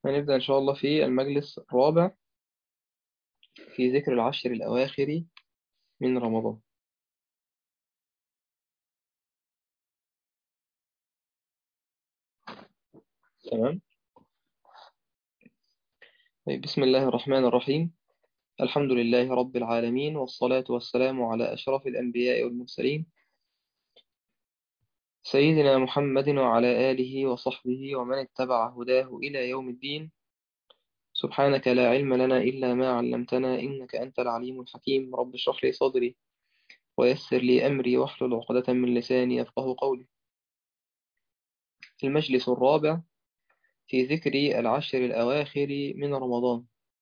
هنبدأ إن شاء الله في المجلس الرابع في ذكر العشر الأواخر من رمضان تمام طيب بسم الله الرحمن الرحيم الحمد لله رب العالمين والصلاة والسلام على أشرف الأنبياء والمرسلين سيدنا محمد وعلى آله وصحبه ومن اتبع هداه إلى يوم الدين سبحانك لا علم لنا إلا ما علمتنا إنك أنت العليم الحكيم رب اشرح لي صدري ويسر لي أمري واحلل عقدة من لساني يفقه قولي المجلس الرابع في ذكر العشر الأواخر من رمضان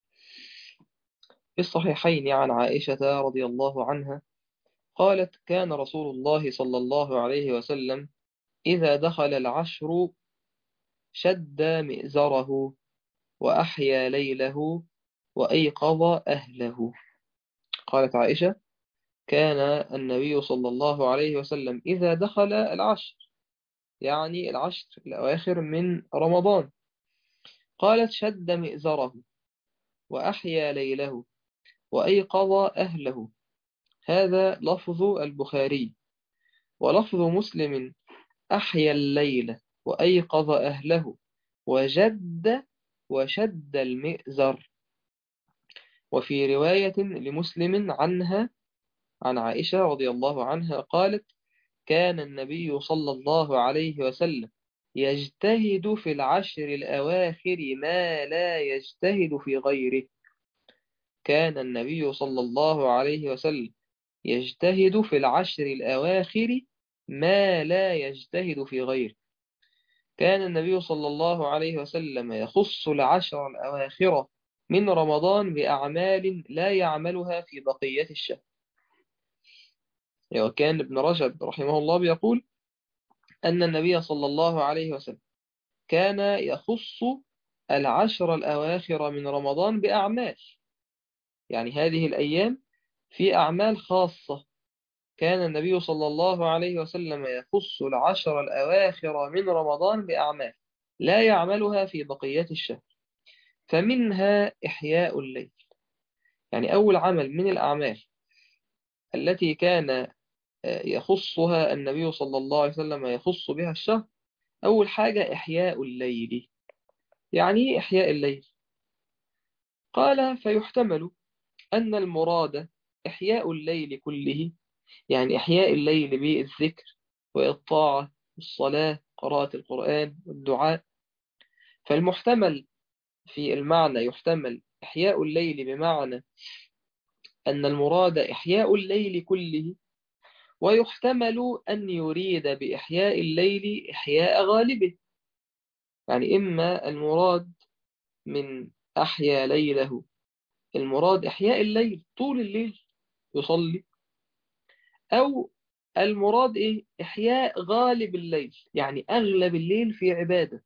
في الصحيحين عن عائشة رضي الله عنها قالت كان رسول الله صلى الله عليه وسلم إذا دخل العشر شد مئزره وأحيا ليله وأيقظ أهله قالت عائشة كان النبي صلى الله عليه وسلم إذا دخل العشر يعني العشر الأواخر من رمضان قالت شد مئزره وأحيا ليله وأيقظ أهله هذا لفظ البخاري ولفظ مسلم أحيا الليل وأيقظ أهله وجد وشد المئزر وفي رواية لمسلم عنها عن عائشة رضي الله عنها قالت كان النبي صلى الله عليه وسلم يجتهد في العشر الأواخر ما لا يجتهد في غيره كان النبي صلى الله عليه وسلم يجتهد في العشر الأواخر ما لا يجتهد في غيره كان النبي صلى الله عليه وسلم يخص العشر الأواخر من رمضان بأعمال لا يعملها في بقية الشهر وكان ابن رجب رحمه الله بيقول أن النبي صلى الله عليه وسلم كان يخص العشر الأواخر من رمضان بأعمال يعني هذه الأيام في أعمال خاصة كان النبي صلى الله عليه وسلم يخص العشر الأواخر من رمضان بأعمال لا يعملها في بقية الشهر فمنها إحياء الليل يعني أول عمل من الأعمال التي كان يخصها النبي صلى الله عليه وسلم يخص بها الشهر أول حاجة إحياء الليل يعني إحياء الليل قال فيحتمل أن المراد إحياء الليل كله يعني إحياء الليل بالذكر والطاعة والصلاة قراءة القرآن والدعاء فالمحتمل في المعنى يحتمل إحياء الليل بمعنى أن المراد إحياء الليل كله ويحتمل أن يريد بإحياء الليل إحياء غالبه يعني إما المراد من أحيا ليله المراد إحياء الليل طول الليل يصلي أو المراد إيه؟ إحياء غالب الليل يعني أغلب الليل في عبادة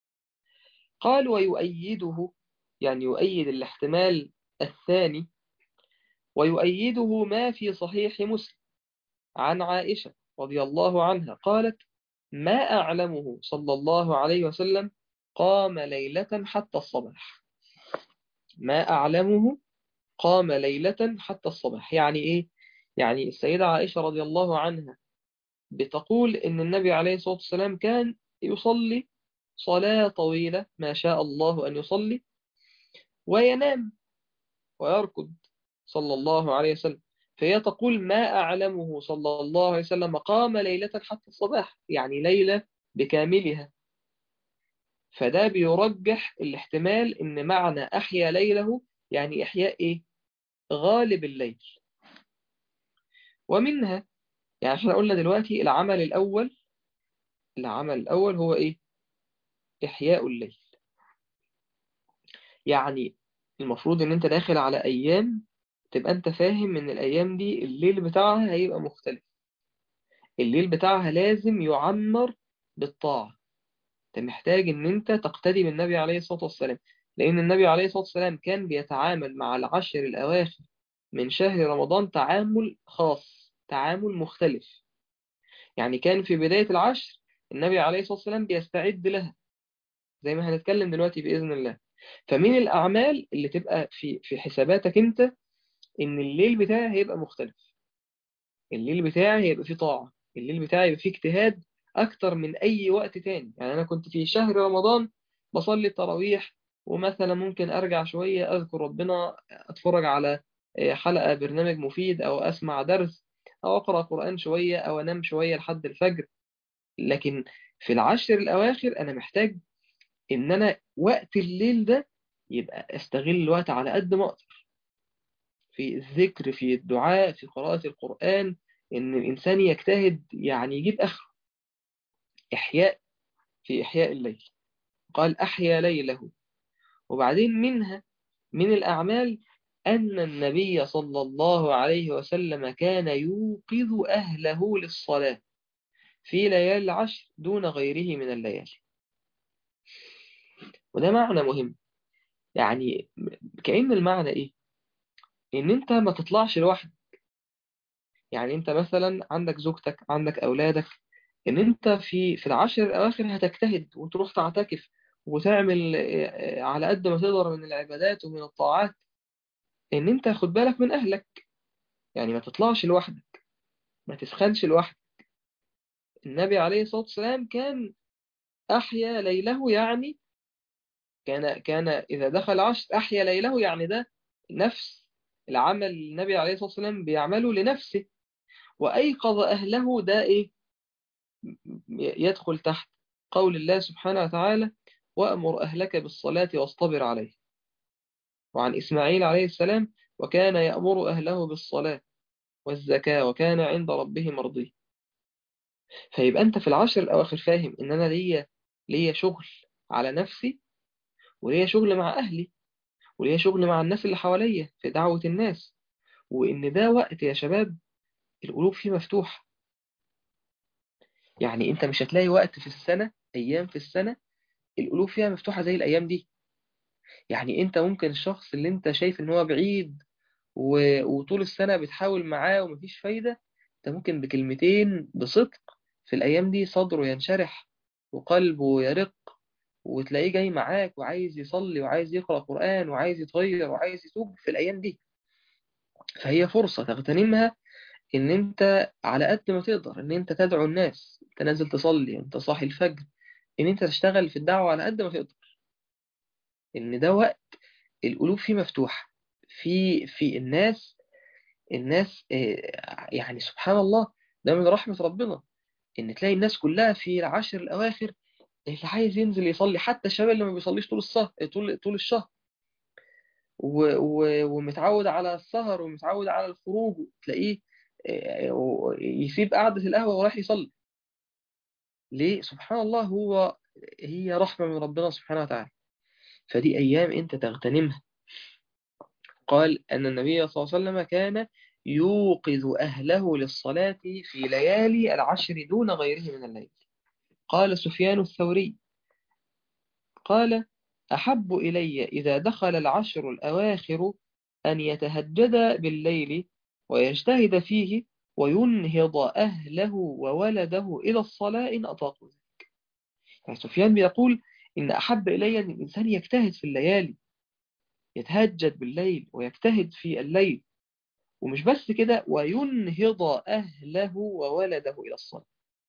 قال ويؤيده يعني يؤيد الاحتمال الثاني ويؤيده ما في صحيح مسلم عن عائشة رضي الله عنها قالت ما أعلمه صلى الله عليه وسلم قام ليلة حتى الصباح ما أعلمه قام ليلة حتى الصباح يعني إيه؟ يعني السيدة عائشة رضي الله عنها بتقول إن النبي عليه الصلاة والسلام كان يصلي صلاة طويلة ما شاء الله أن يصلي وينام ويركض صلى الله عليه وسلم فهي تقول ما أعلمه صلى الله عليه وسلم قام ليلة حتى الصباح يعني ليلة بكاملها فده بيرجح الاحتمال إن معنى أحيا ليله يعني إحياء إيه؟ غالب الليل ومنها يعني احنا قلنا دلوقتي العمل الأول العمل الأول هو إيه؟ إحياء الليل يعني المفروض إن أنت داخل على أيام تبقى أنت فاهم إن الأيام دي الليل بتاعها هيبقى مختلف الليل بتاعها لازم يعمر بالطاعة أنت محتاج إن أنت تقتدي بالنبي عليه الصلاة والسلام لأن النبي عليه الصلاة والسلام كان بيتعامل مع العشر الأواخر من شهر رمضان تعامل خاص تعامل مختلف يعني كان في بداية العشر النبي عليه الصلاة والسلام بيستعد لها زي ما هنتكلم دلوقتي بإذن الله فمن الأعمال اللي تبقى في في حساباتك أنت إن الليل بتاعي هيبقى مختلف الليل بتاعي هيبقى فيه طاعة الليل بتاعي هيبقى فيه اجتهاد أكتر من أي وقت تاني يعني أنا كنت في شهر رمضان بصلي التراويح ومثلا ممكن أرجع شوية أذكر ربنا أتفرج على حلقة برنامج مفيد أو أسمع درس أو أقرأ قرآن شوية أو أنام شوية لحد الفجر لكن في العشر الأواخر أنا محتاج إن أنا وقت الليل ده يبقى أستغل الوقت على قد ما أقدر في الذكر في الدعاء في قراءة القرآن إن الإنسان يجتهد يعني يجيب آخره إحياء في إحياء الليل قال أحيا ليله وبعدين منها من الأعمال أن النبي صلى الله عليه وسلم كان يوقظ أهله للصلاة في ليالي العشر دون غيره من الليالي وده معنى مهم يعني كأن المعنى إيه إن أنت ما تطلعش لوحدك يعني أنت مثلا عندك زوجتك عندك أولادك إن أنت في في العشر الأواخر هتجتهد وتروح تعتكف وتعمل على قد ما تقدر من العبادات ومن الطاعات إن أنت خد بالك من أهلك يعني ما تطلعش لوحدك ما تسخنش لوحدك النبي عليه الصلاة والسلام كان أحيا ليله يعني كان كان إذا دخل عشر أحيا ليله يعني ده نفس العمل النبي عليه الصلاة والسلام بيعمله لنفسه وأيقظ أهله ده إيه يدخل تحت قول الله سبحانه وتعالى وأمر أهلك بالصلاة واصطبر عليه وعن إسماعيل عليه السلام وكان يأمر أهله بالصلاة والزكاة وكان عند ربه مرضي فيبقى أنت في العشر الأواخر فاهم إن أنا ليا ليا شغل على نفسي وليا شغل مع أهلي وليا شغل مع الناس اللي حواليا في دعوة الناس وإن ده وقت يا شباب القلوب فيه مفتوحة يعني أنت مش هتلاقي وقت في السنة أيام في السنة القلوب فيها مفتوحة زي الأيام دي يعني أنت ممكن الشخص اللي أنت شايف إن هو بعيد و... وطول السنة بتحاول معاه ومفيش فايدة أنت ممكن بكلمتين بصدق في الأيام دي صدره ينشرح وقلبه يرق وتلاقيه جاي معاك وعايز يصلي وعايز يقرأ قرآن وعايز يتغير وعايز يتوب في الأيام دي فهي فرصة تغتنمها إن أنت على قد ما تقدر إن أنت تدعو الناس أنت نازل تصلي أنت صاحي الفجر إن أنت تشتغل في الدعوة على قد ما تقدر إن ده وقت القلوب فيه مفتوحة في في الناس الناس يعني سبحان الله ده من رحمة ربنا إن تلاقي الناس كلها في العشر الأواخر اللي عايز ينزل يصلي حتى الشباب اللي ما بيصليش طول السهر طول طول الشهر و... و... ومتعود على السهر ومتعود على الخروج تلاقيه يسيب قعدة القهوة وراح يصلي ليه سبحان الله هو هي رحمة من ربنا سبحانه وتعالى فدي أيام أنت تغتنمها قال أن النبي صلى الله عليه وسلم كان يوقظ أهله للصلاة في ليالي العشر دون غيره من الليل قال سفيان الثوري قال أحب إلي إذا دخل العشر الأواخر أن يتهجد بالليل ويجتهد فيه وينهض أهله وولده إلى الصلاة إن أطاقوا ذلك يعني سفيان بيقول إن أحب إلي أن الإنسان يجتهد في الليالي يتهجد بالليل ويجتهد في الليل ومش بس كده وينهض أهله وولده إلى الصلاة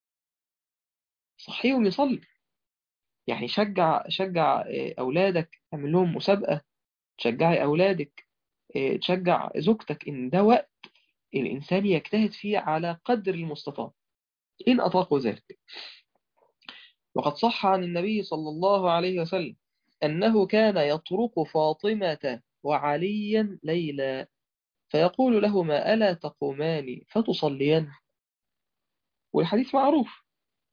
صحيهم يصلي يعني شجع شجع أولادك اعمل لهم مسابقة تشجعي أولادك تشجع زوجتك إن ده وقت الإنسان يجتهد فيه على قدر المستطاع إن أطاقوا ذلك وقد صح عن النبي صلى الله عليه وسلم أنه كان يطرق فاطمة وعليا ليلا فيقول لهما ألا تقومان فتصليان والحديث معروف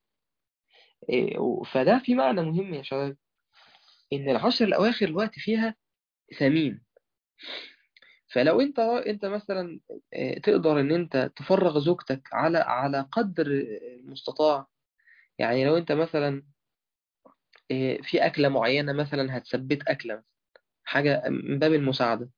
فده في معنى مهم يا شباب إن العشر الأواخر الوقت فيها ثمين فلو انت انت مثلا تقدر ان انت تفرغ زوجتك على على قدر المستطاع يعني لو انت مثلا في أكلة معينة مثلا هتثبت أكلة حاجة من باب المساعدة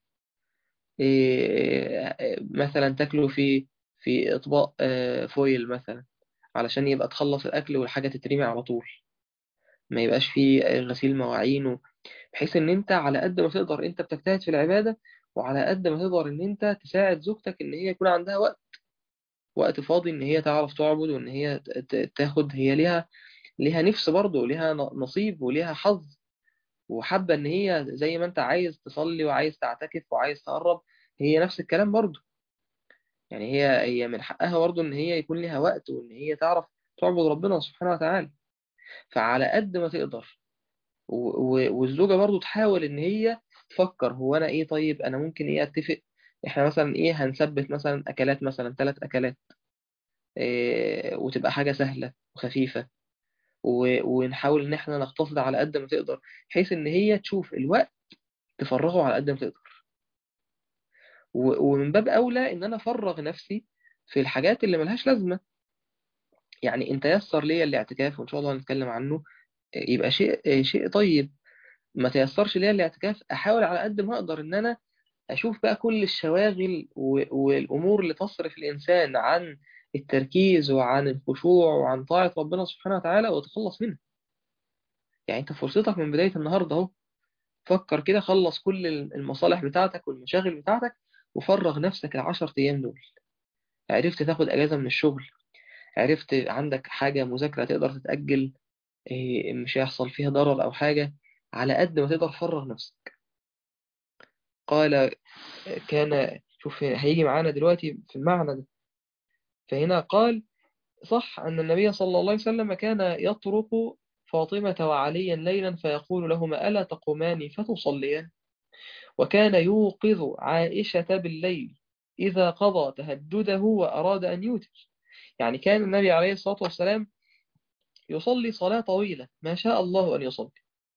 مثلا تاكله في في اطباق فويل مثلا علشان يبقى تخلص الأكل والحاجة تترمي على طول ما يبقاش فيه غسيل مواعين و... بحيث ان انت على قد ما تقدر انت بتجتهد في العبادة وعلى قد ما تقدر ان انت تساعد زوجتك ان هي يكون عندها وقت وقت فاضي ان هي تعرف تعبد وان هي ت- ت- تاخد هي ليها ليها نفس برضه وليها ن- نصيب وليها حظ وحابة ان هي زي ما انت عايز تصلي وعايز تعتكف وعايز تقرب هي نفس الكلام برضه يعني هي هي من حقها برضه ان هي يكون ليها وقت وان هي تعرف تعبد ربنا سبحانه وتعالى فعلى قد ما تقدر و- و- والزوجة برضو تحاول ان هي تفكر هو انا ايه طيب انا ممكن ايه اتفق احنا مثلا ايه هنثبت مثلا اكلات مثلا ثلاث اكلات إيه وتبقى حاجة سهلة وخفيفة و- ونحاول ان احنا نقتصد على قد ما تقدر بحيث ان هي تشوف الوقت تفرغه على قد ما تقدر و- ومن باب اولى ان انا افرغ نفسي في الحاجات اللي ملهاش لازمة يعني انت يسر ليا الاعتكاف وان شاء الله هنتكلم عنه يبقى شيء شيء طيب ما تيسرش ليا الاعتكاف احاول على قد ما اقدر ان انا اشوف بقى كل الشواغل و- والامور اللي تصرف الانسان عن التركيز وعن الخشوع وعن طاعة ربنا سبحانه وتعالى وتخلص منها يعني انت فرصتك من بداية النهاردة اهو فكر كده خلص كل المصالح بتاعتك والمشاغل بتاعتك وفرغ نفسك العشر ايام دول عرفت تاخد اجازة من الشغل عرفت عندك حاجة مذاكرة تقدر تتأجل إيه، مش هيحصل فيها ضرر او حاجة على قد ما تقدر فرغ نفسك قال كان شوف هيجي معانا دلوقتي في المعنى ده فهنا قال صح أن النبي صلى الله عليه وسلم كان يطرق فاطمة وعليا ليلا فيقول لهما ألا تقومان فتصليان وكان يوقظ عائشة بالليل إذا قضى تهدده وأراد أن يوتر يعني كان النبي عليه الصلاة والسلام يصلي صلاة طويلة ما شاء الله أن يصلي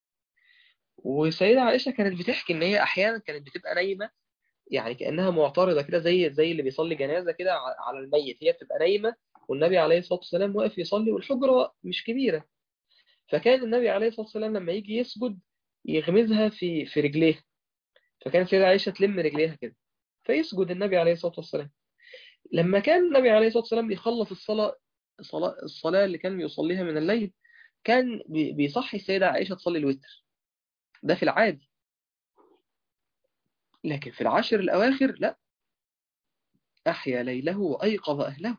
والسيدة عائشة كانت بتحكي إن هي أحيانا كانت بتبقى نايمة يعني كأنها معترضة كده زي زي اللي بيصلي جنازة كده ع- على الميت هي بتبقى نايمة والنبي عليه الصلاة والسلام واقف يصلي والحجرة مش كبيرة فكان النبي عليه الصلاة والسلام لما يجي يسجد يغمزها في في رجليها فكانت سيدة عائشة تلم رجليها كده فيسجد النبي عليه الصلاة والسلام لما كان النبي عليه الصلاة والسلام يخلص الصلاة الصلاة الصلاة اللي كان بيصليها من الليل كان بي- بيصحي السيدة عائشة تصلي الوتر ده في العادي لكن في العشر الأواخر لا أحيا ليله وأيقظ أهله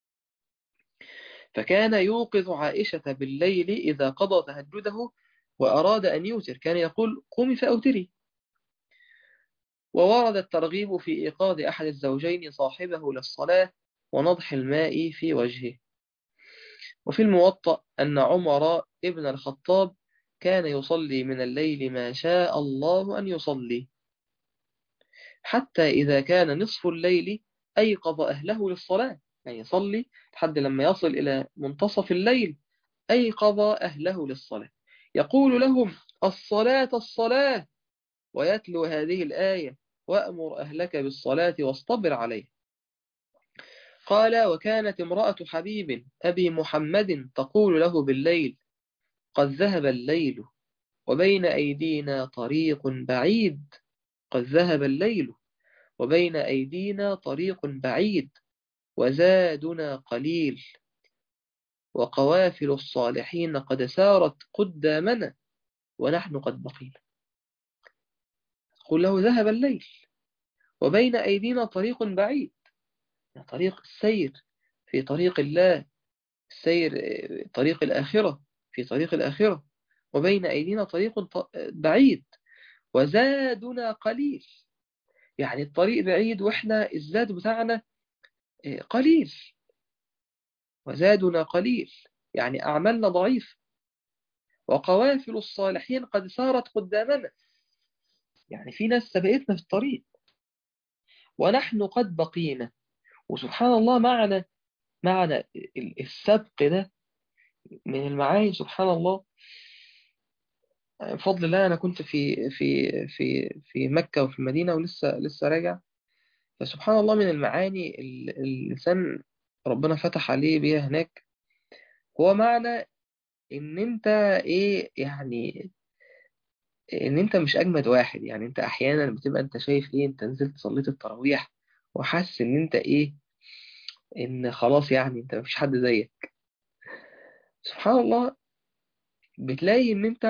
فكان يوقظ عائشة بالليل إذا قضى تهجده وأراد أن يوتر كان يقول قومي فأوتري وورد الترغيب في إيقاظ أحد الزوجين صاحبه للصلاة ونضح الماء في وجهه وفي الموطأ أن عمر ابن الخطاب كان يصلي من الليل ما شاء الله أن يصلي حتى إذا كان نصف الليل أيقظ أهله للصلاة يعني يصلي لحد لما يصل إلى منتصف الليل أيقظ أهله للصلاة يقول لهم الصلاة الصلاة ويتلو هذه الآية وأمر أهلك بالصلاة واصطبر عليه قال وكانت امرأة حبيب أبي محمد تقول له بالليل قد ذهب الليل وبين أيدينا طريق بعيد قد ذهب الليل وبين أيدينا طريق بعيد وزادنا قليل وقوافل الصالحين قد سارت قدامنا ونحن قد بقينا قل له ذهب الليل وبين أيدينا طريق بعيد طريق السير في طريق الله السير طريق الآخرة في طريق الآخرة وبين أيدينا طريق بعيد وزادنا قليل يعني الطريق بعيد وإحنا الزاد بتاعنا قليل وزادنا قليل يعني أعمالنا ضعيف وقوافل الصالحين قد سارت قدامنا يعني في ناس سبقتنا في الطريق ونحن قد بقينا وسبحان الله معنى معنى السبق ده من المعاني سبحان الله بفضل الله أنا كنت في في في في مكة وفي المدينة ولسه لسه راجع فسبحان الله من المعاني اللي الإنسان ربنا فتح عليه بيها هناك هو معنى إن أنت إيه يعني إن أنت مش أجمد واحد يعني أنت أحيانا بتبقى أنت شايف إيه أنت نزلت صليت التراويح وحاسس إن أنت إيه إن خلاص يعني أنت مفيش حد زيك سبحان الله بتلاقي إن أنت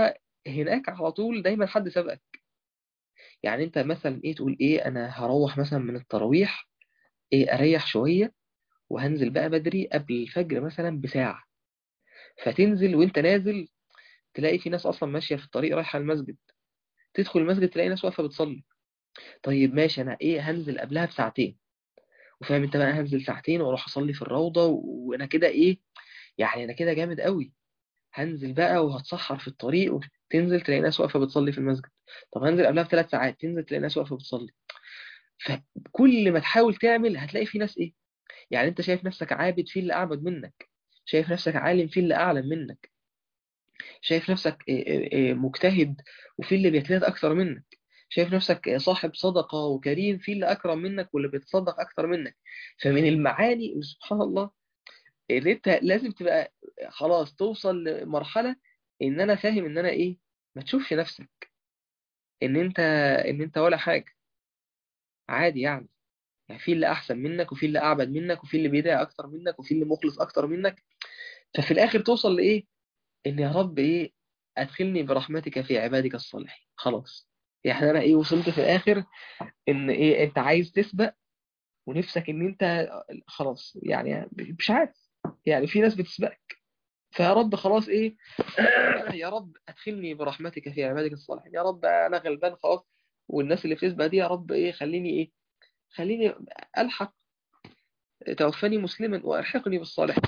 هناك على طول دايما حد سبقك يعني انت مثلا ايه تقول ايه انا هروح مثلا من التراويح ايه اريح شوية وهنزل بقى بدري قبل الفجر مثلا بساعة فتنزل وانت نازل تلاقي في ناس اصلا ماشية في الطريق رايحة المسجد تدخل المسجد تلاقي ناس واقفة بتصلي طيب ماشي انا ايه هنزل قبلها بساعتين وفاهم انت بقى هنزل ساعتين واروح اصلي في الروضة وانا كده ايه يعني انا كده جامد قوي هنزل بقى وهتسحر في الطريق وتنزل تلاقي ناس واقفة بتصلي في المسجد طب هنزل قبلها بثلاث ساعات تنزل تلاقي ناس واقفة بتصلي فكل ما تحاول تعمل هتلاقي في ناس ايه يعني انت شايف نفسك عابد في اللي اعبد منك شايف نفسك عالم في اللي اعلم منك شايف نفسك مجتهد وفي اللي بيجتهد اكثر منك شايف نفسك صاحب صدقة وكريم في اللي اكرم منك واللي بيتصدق اكثر منك فمن المعاني سبحان الله اللي انت لازم تبقى خلاص توصل لمرحلة ان انا فاهم ان انا ايه ما تشوفش نفسك ان انت ان انت ولا حاجة عادي يعني يعني في اللي احسن منك وفي اللي اعبد منك وفي اللي بيدعي اكتر منك وفي اللي مخلص اكتر منك ففي الاخر توصل لايه ان يا رب ايه ادخلني برحمتك في عبادك الصالحين خلاص يعني انا ايه وصلت في الاخر ان ايه انت عايز تسبق ونفسك ان انت خلاص يعني مش عارف يعني في ناس بتسبقك فيا رب خلاص ايه يا رب ادخلني برحمتك في عبادك الصالحين يا رب انا غلبان خلاص والناس اللي بتسبق دي يا رب ايه خليني ايه خليني الحق توفني مسلما والحقني بالصالحين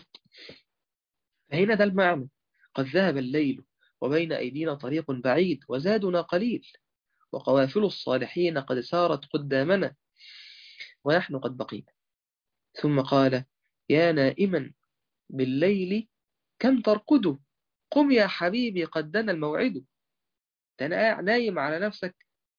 فهنا ده المعنى قد ذهب الليل وبين ايدينا طريق بعيد وزادنا قليل وقوافل الصالحين قد سارت قدامنا ونحن قد بقينا ثم قال يا نائما بالليل كم ترقد قم يا حبيبي قد دنا الموعد أنا نايم على نفسك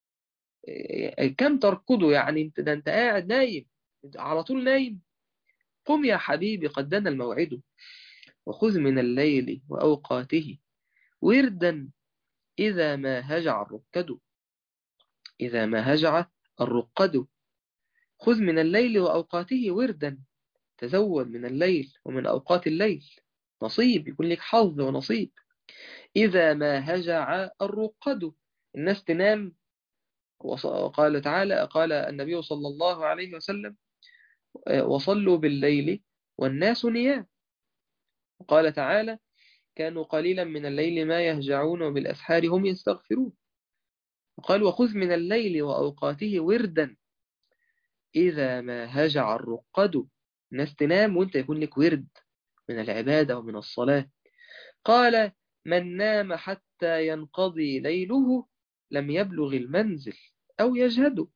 كم ترقد يعني انت ده انت قاعد نايم على طول نايم قم يا حبيبي قد دنا الموعد وخذ من الليل وأوقاته وردا إذا ما هجع الرقد إذا ما هجع الرقد خذ من الليل وأوقاته وردا تزود من الليل ومن أوقات الليل نصيب يكون لك حظ ونصيب إذا ما هجع الرقد الناس تنام وقال تعالى قال النبي صلى الله عليه وسلم وصلوا بالليل والناس نيام وقال تعالى كانوا قليلا من الليل ما يهجعون وبالأسحار هم يستغفرون وقال وخذ من الليل وأوقاته وردا إذا ما هجع الرقد الناس تنام وانت يكون لك ورد من العبادة ومن الصلاة قال من نام حتى ينقضي ليله لم يبلغ المنزل أو يجهده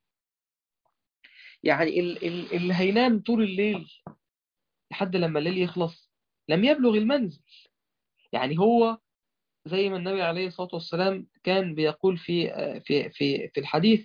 يعني اللي هينام طول الليل لحد لما الليل يخلص لم يبلغ المنزل يعني هو زي ما النبي عليه الصلاة والسلام كان بيقول في في في في الحديث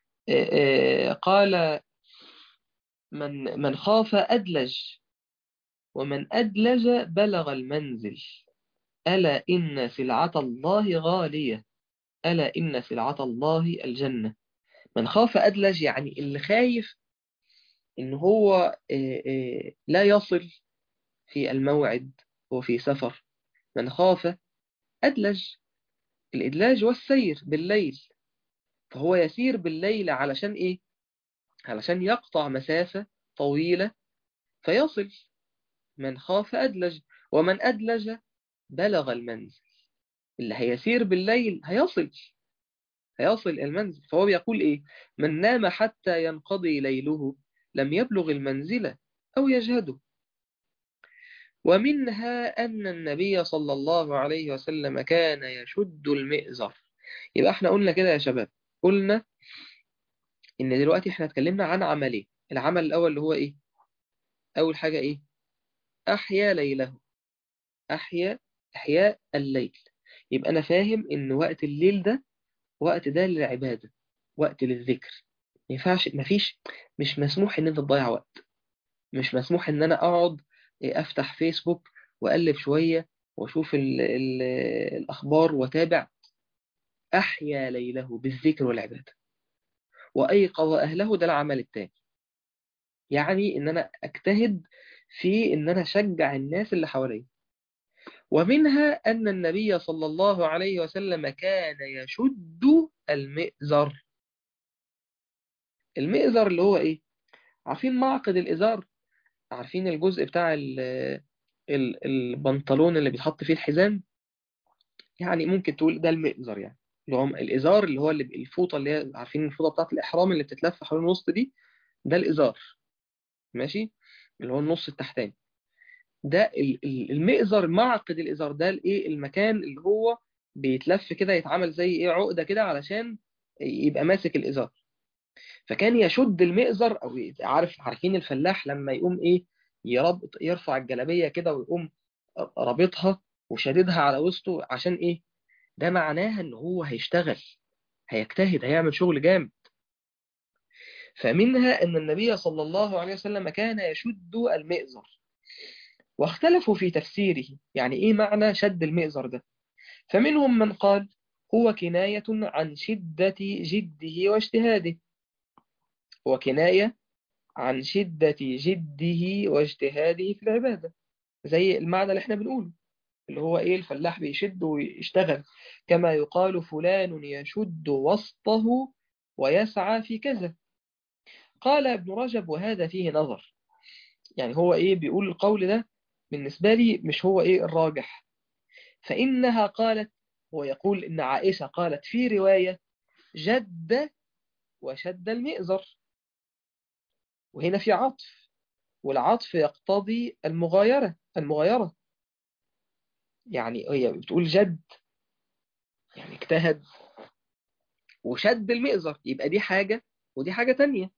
قال من من خاف أدلج ومن أدلج بلغ المنزل ألا إن سلعة الله غالية ألا إن سلعة الله الجنة من خاف أدلج يعني اللي خايف إن هو لا يصل في الموعد وفي سفر من خاف أدلج الإدلاج والسير بالليل فهو يسير بالليل علشان إيه علشان يقطع مسافة طويلة فيصل من خاف أدلج ومن أدلج بلغ المنزل اللي هيسير بالليل هيصل هيصل المنزل فهو بيقول إيه من نام حتى ينقضي ليله لم يبلغ المنزل أو يجهده ومنها أن النبي صلى الله عليه وسلم كان يشد المئزر يبقى احنا قلنا كده يا شباب قلنا إن دلوقتي احنا اتكلمنا عن عملين العمل الأول اللي هو إيه أول حاجة إيه أحيا ليله أحيا إحياء الليل يبقى أنا فاهم إن وقت الليل ده وقت ده للعبادة وقت للذكر ما ينفعش مفيش مش مسموح إن أنت تضيع وقت مش مسموح إن أنا أقعد أفتح فيسبوك وأقلب شوية وأشوف ال ال الأخبار وتابع أحيا ليله بالذكر والعبادة وأيقظ أهله ده العمل التاني يعني إن أنا أجتهد في إن أنا أشجع الناس اللي حواليا ومنها أن النبي صلى الله عليه وسلم كان يشد المئزر المئزر اللي هو إيه؟ عارفين معقد الإزار؟ عارفين الجزء بتاع البنطلون اللي بيتحط فيه الحزام؟ يعني ممكن تقول ده المئزر يعني اللي هو الإزار اللي هو اللي الفوطة اللي هي عارفين الفوطة بتاعت الإحرام اللي بتتلف حوالين الوسط دي ده الإزار ماشي اللي هو النص التحتاني ده المئزر معقد الإزار ده الايه المكان اللي هو بيتلف كده يتعمل زي ايه عقدة كده علشان يبقى ماسك الإزار فكان يشد المئزر او عارف عارفين الفلاح لما يقوم ايه يربط يرفع الجلابية كده ويقوم رابطها وشددها على وسطه عشان ايه ده معناها ان هو هيشتغل هيجتهد هيعمل شغل جامد فمنها ان النبي صلى الله عليه وسلم كان يشد المئزر واختلفوا في تفسيره يعني ايه معنى شد المئزر ده فمنهم من قال هو كناية عن شدة جده واجتهاده هو كناية عن شدة جده واجتهاده في العبادة زي المعنى اللي احنا بنقوله اللي هو ايه الفلاح بيشد ويشتغل كما يقال فلان يشد وسطه ويسعى في كذا قال ابن رجب وهذا فيه نظر يعني هو ايه بيقول القول ده بالنسبة لي مش هو ايه الراجح فإنها قالت هو يقول إن عائشة قالت في رواية جد وشد المئزر وهنا في عطف والعطف يقتضي المغايرة المغايرة يعني هي بتقول جد يعني اجتهد وشد المئزر يبقى دي حاجة ودي حاجة تانية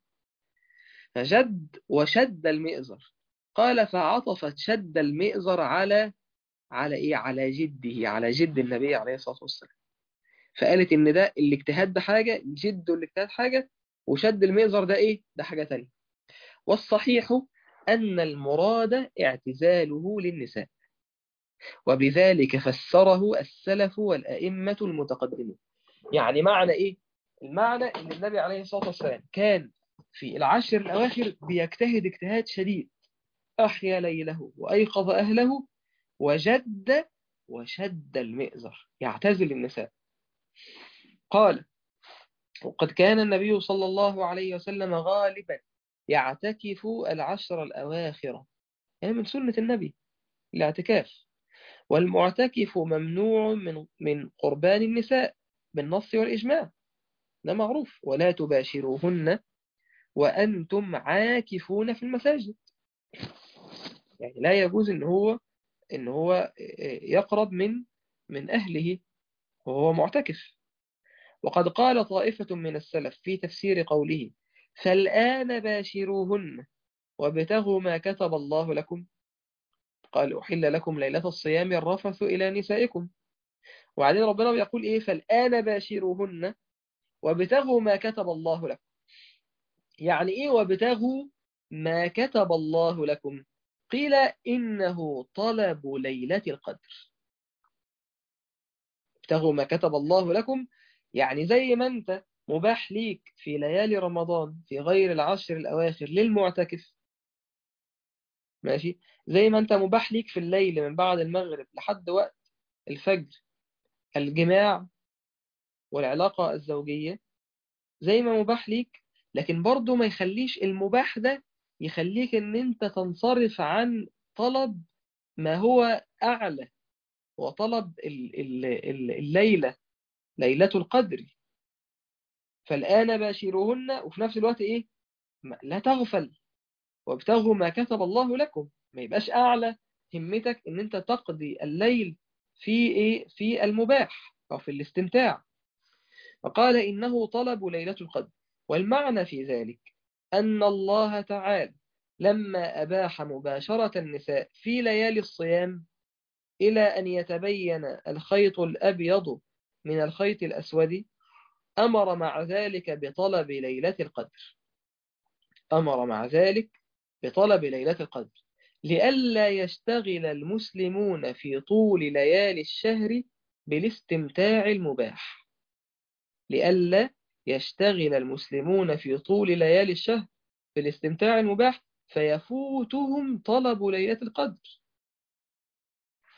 فجد وشد المئزر قال فعطفت شد المئزر على على ايه على جده على جد النبي عليه الصلاة والسلام فقالت ان ده الاجتهاد ده حاجة الجد والاجتهاد حاجة وشد المئزر ده ايه ده حاجة تانية والصحيح أن المراد اعتزاله للنساء وبذلك فسره السلف والأئمة المتقدمين يعني معنى إيه؟ المعنى أن النبي عليه الصلاة والسلام كان في العشر الأواخر بيجتهد اجتهاد شديد أحيا ليله وأيقظ أهله وجد وشد المئزر يعتزل النساء قال وقد كان النبي صلى الله عليه وسلم غالبا يعتكف العشر الأواخر يعني من سنة النبي الاعتكاف والمعتكف ممنوع من من قربان النساء بالنص والإجماع ده معروف ولا تباشروهن وأنتم عاكفون في المساجد يعني لا يجوز إن هو إن هو يقرب من من أهله وهو معتكف وقد قال طائفة من السلف في تفسير قوله فالآن باشروهن وابتغوا ما كتب الله لكم قال أحل لكم ليلة الصيام الرفث إلى نسائكم وبعدين ربنا بيقول إيه فالآن باشروهن وابتغوا ما كتب الله لكم يعني إيه وابتغوا ما كتب الله لكم قيل إنه طلب ليلة القدر ابتغوا ما كتب الله لكم يعني زي ما أنت مباح ليك في ليالي رمضان في غير العشر الأواخر للمعتكف ماشي زي ما أنت مباح ليك في الليل من بعد المغرب لحد وقت الفجر الجماع والعلاقة الزوجية زي ما مباح ليك لكن برضو ما يخليش المباح ده يخليك ان انت تنصرف عن طلب ما هو اعلى وطلب الليلة ليلة القدر فالآن باشروهن وفي نفس الوقت ايه لا تغفل وابتغوا ما كتب الله لكم ما يبقاش اعلى همتك ان انت تقضي الليل في ايه في المباح او في الاستمتاع فقال انه طلب ليلة القدر والمعنى في ذلك أن الله تعالى لما أباح مباشرة النساء في ليالي الصيام إلى أن يتبين الخيط الأبيض من الخيط الأسود أمر مع ذلك بطلب ليلة القدر أمر مع ذلك بطلب ليلة القدر لئلا يشتغل المسلمون في طول ليالي الشهر بالاستمتاع المباح لئلا يشتغل المسلمون في طول ليالي الشهر بالاستمتاع المباح فيفوتهم طلب ليلة القدر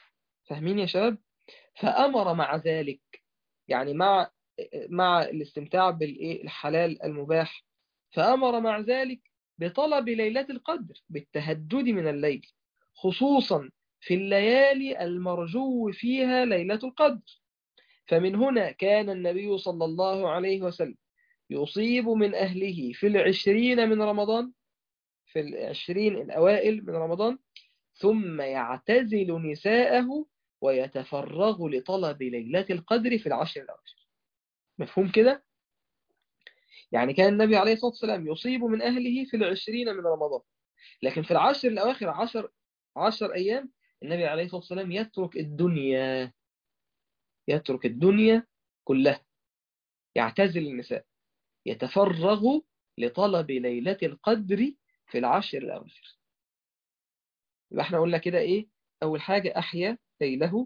فاهمين يا شباب فأمر مع ذلك يعني مع مع الاستمتاع بالايه الحلال المباح فأمر مع ذلك بطلب ليلة القدر بالتهجد من الليل خصوصا في الليالي المرجو فيها ليلة القدر فمن هنا كان النبي صلى الله عليه وسلم يصيب من أهله في العشرين من رمضان في العشرين الأوائل من رمضان ثم يعتزل نساءه ويتفرغ لطلب ليلة القدر في العشر الأواخر مفهوم كده؟ يعني كان النبي عليه الصلاة والسلام يصيب من أهله في العشرين من رمضان لكن في العشر الأواخر عشر, عشر أيام النبي عليه الصلاة والسلام يترك الدنيا يترك الدنيا كلها يعتزل النساء يتفرغ لطلب ليلة القدر في العشر الأواخر يبقى احنا قلنا كده ايه أول حاجة أحيا ليله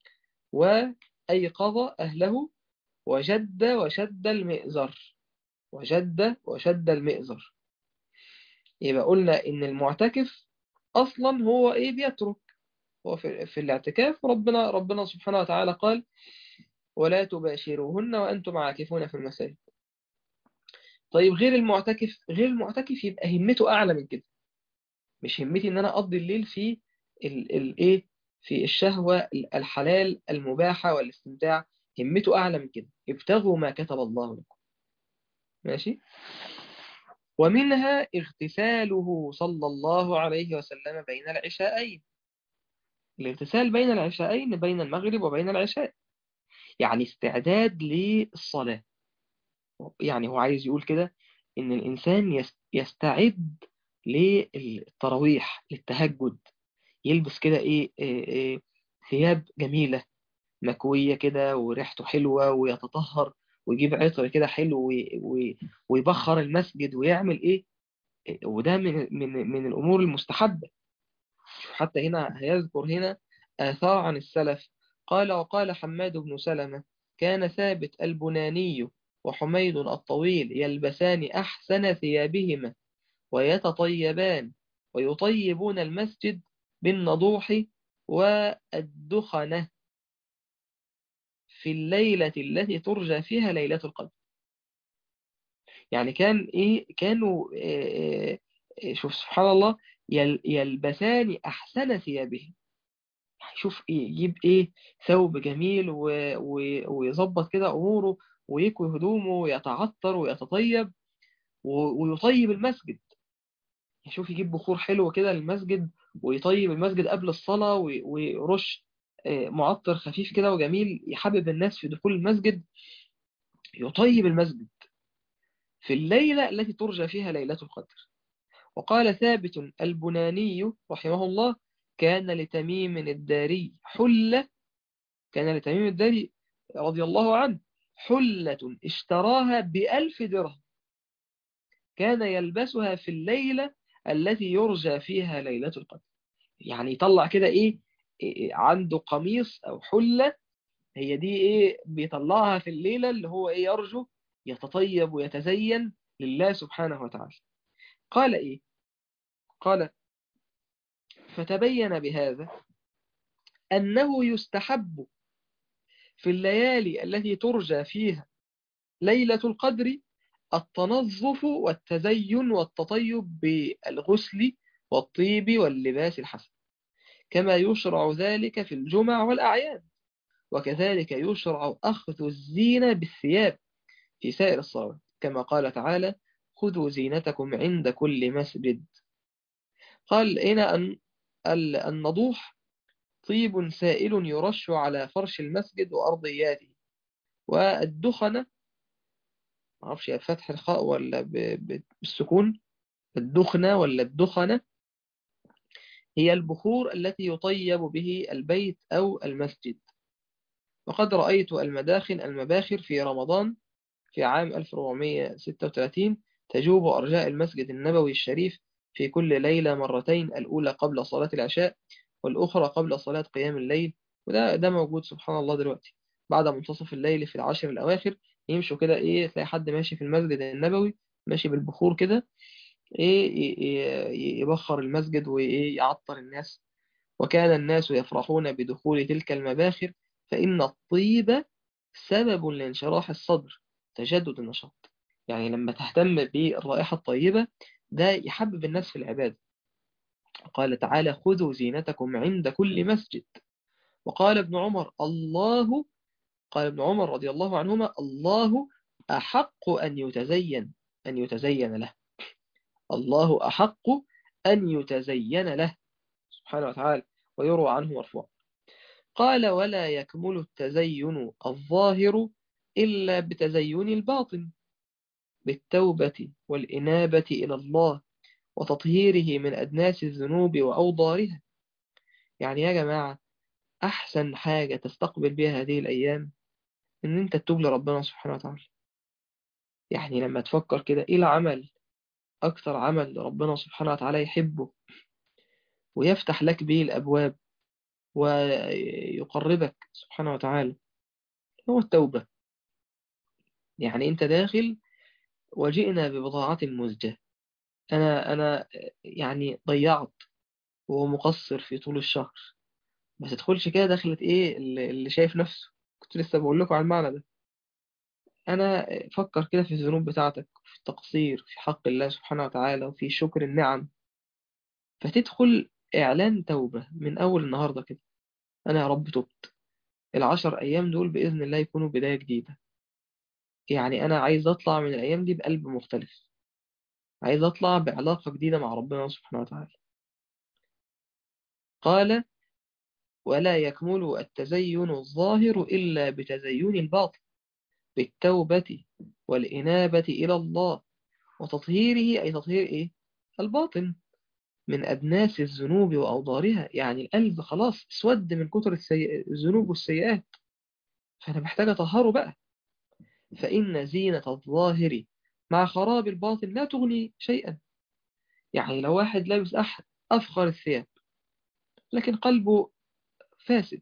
وأيقظ أهله وجد وشد المئزر وجد وشد المئزر يبقى قلنا إن المعتكف أصلا هو إيه بيترك هو في, في الاعتكاف ربنا ربنا سبحانه وتعالى قال ولا تباشروهن وأنتم عاكفون في المساجد طيب غير المعتكف غير المعتكف يبقى همته أعلى من كده مش همتي إن أنا أقضي الليل في الإيه في الشهوة الحلال المباحة والاستمتاع همته أعلى من كده ابتغوا ما كتب الله لكم ماشي ومنها اغتساله صلى الله عليه وسلم بين العشاءين الاغتسال بين العشاءين بين المغرب وبين العشاء يعني استعداد للصلاة يعني هو عايز يقول كده إن الإنسان يستعد للتراويح للتهجد يلبس كده إيه, إيه, إيه ثياب جميلة مكوية كده وريحته حلوة ويتطهر ويجيب عطر كده حلو ويبخر المسجد ويعمل إيه وده من, من, من الأمور المستحبة حتى هنا هيذكر هنا آثار عن السلف قال وقال حماد بن سلمة كان ثابت البناني وحميد الطويل يلبسان أحسن ثيابهما ويتطيبان ويطيبون المسجد بالنضوح والدخنة في الليلة التي ترجى فيها ليلة القدر يعني كان إيه كانوا إيه إيه شوف سبحان الله يلبسان أحسن ثيابهم شوف إيه يجيب إيه ثوب جميل ويظبط كده أموره ويكوي هدومه ويتعطر ويتطيب ويطيب المسجد شوف يجيب بخور حلو كده للمسجد ويطيب المسجد قبل الصلاة ويرش معطر خفيف كده وجميل يحبب الناس في دخول المسجد يطيب المسجد في الليلة التي ترجى فيها ليلة القدر وقال ثابت البناني رحمه الله كان لتميم الداري حلة كان لتميم الداري رضي الله عنه حلة اشتراها بألف درهم كان يلبسها في الليلة التي يرجى فيها ليلة القدر يعني يطلع كده إيه, إيه عنده قميص أو حلة هي دي إيه بيطلعها في الليلة اللي هو إيه يرجو يتطيب ويتزين لله سبحانه وتعالى قال إيه قال فتبين بهذا أنه يستحب في الليالي التي ترجى فيها ليلة القدر التنظف والتزين والتطيب بالغسل والطيب واللباس الحسن كما يشرع ذلك في الجمع والأعياد وكذلك يشرع أخذ الزينة بالثياب في سائر الصلاة كما قال تعالى خذوا زينتكم عند كل مسجد قال هنا أن النضوح طيب سائل يرش على فرش المسجد وأرضياته والدخنة معرفش فتح الخاء ولا بالسكون الدخنة ولا الدخنة هي البخور التي يطيب به البيت أو المسجد وقد رأيت المداخن المباخر في رمضان في عام 1436 تجوب أرجاء المسجد النبوي الشريف في كل ليلة مرتين الأولى قبل صلاة العشاء والأخرى قبل صلاة قيام الليل وده ده موجود سبحان الله دلوقتي بعد منتصف الليل في العشر الأواخر يمشوا كده إيه تلاقي حد ماشي في المسجد النبوي ماشي بالبخور كده إيه يبخر المسجد وإيه يعطر الناس وكان الناس يفرحون بدخول تلك المباخر فإن الطيب سبب لانشراح الصدر تجدد النشاط يعني لما تهتم بالرائحة الطيبة ده يحبب الناس في العبادة قال تعالى خذوا زينتكم عند كل مسجد وقال ابن عمر الله قال ابن عمر رضي الله عنهما الله أحق أن يتزين أن يتزين له الله أحق أن يتزين له سبحانه وتعالى ويروى عنه مرفوع قال ولا يكمل التزين الظاهر إلا بتزين الباطن بالتوبة والإنابة إلى الله وتطهيره من أدناس الذنوب وأوضارها يعني يا جماعة أحسن حاجة تستقبل بها هذه الأيام إن أنت تتوب لربنا سبحانه وتعالى يعني لما تفكر كده إيه العمل أكثر عمل ربنا سبحانه وتعالى يحبه ويفتح لك به الأبواب ويقربك سبحانه وتعالى هو التوبة يعني أنت داخل وجئنا ببضاعة مزجة أنا أنا يعني ضيعت ومقصر في طول الشهر ما تدخلش كده دخلت إيه اللي شايف نفسه كنت لسه بقول لكم على المعنى ده أنا فكر كده في الذنوب بتاعتك في التقصير في حق الله سبحانه وتعالى وفي شكر النعم فتدخل إعلان توبة من أول النهاردة كده أنا يا رب تبت العشر أيام دول بإذن الله يكونوا بداية جديدة يعني أنا عايز أطلع من الأيام دي بقلب مختلف عايز أطلع بعلاقة جديدة مع ربنا سبحانه وتعالى قال ولا يكمل التزين الظاهر إلا بتزين الباطن بالتوبة والإنابة إلى الله وتطهيره أي تطهير إيه؟ الباطن من أدناس الذنوب وأوضارها يعني القلب خلاص اسود من كتر السي... الذنوب والسيئات فأنا محتاج أطهره بقى فإن زينة الظاهر مع خراب الباطن لا تغني شيئا يعني لو واحد لابس أحد أفخر الثياب لكن قلبه فاسد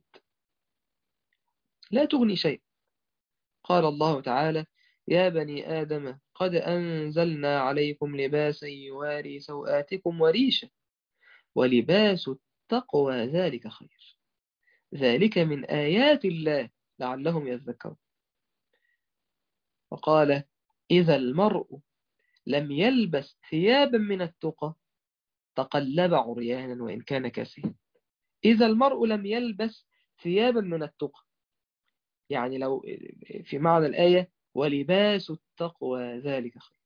لا تغني شيء قال الله تعالى يا بني آدم قد أنزلنا عليكم لباسا يواري سوآتكم وريشا ولباس التقوى ذلك خير ذلك من آيات الله لعلهم يذكرون وقال إذا المرء لم يلبس ثيابا من التقى تقلب عريانا وإن كان كاسيا إذا المرء لم يلبس ثيابا من التقى يعني لو في معنى الآية ولباس التقوى ذلك خير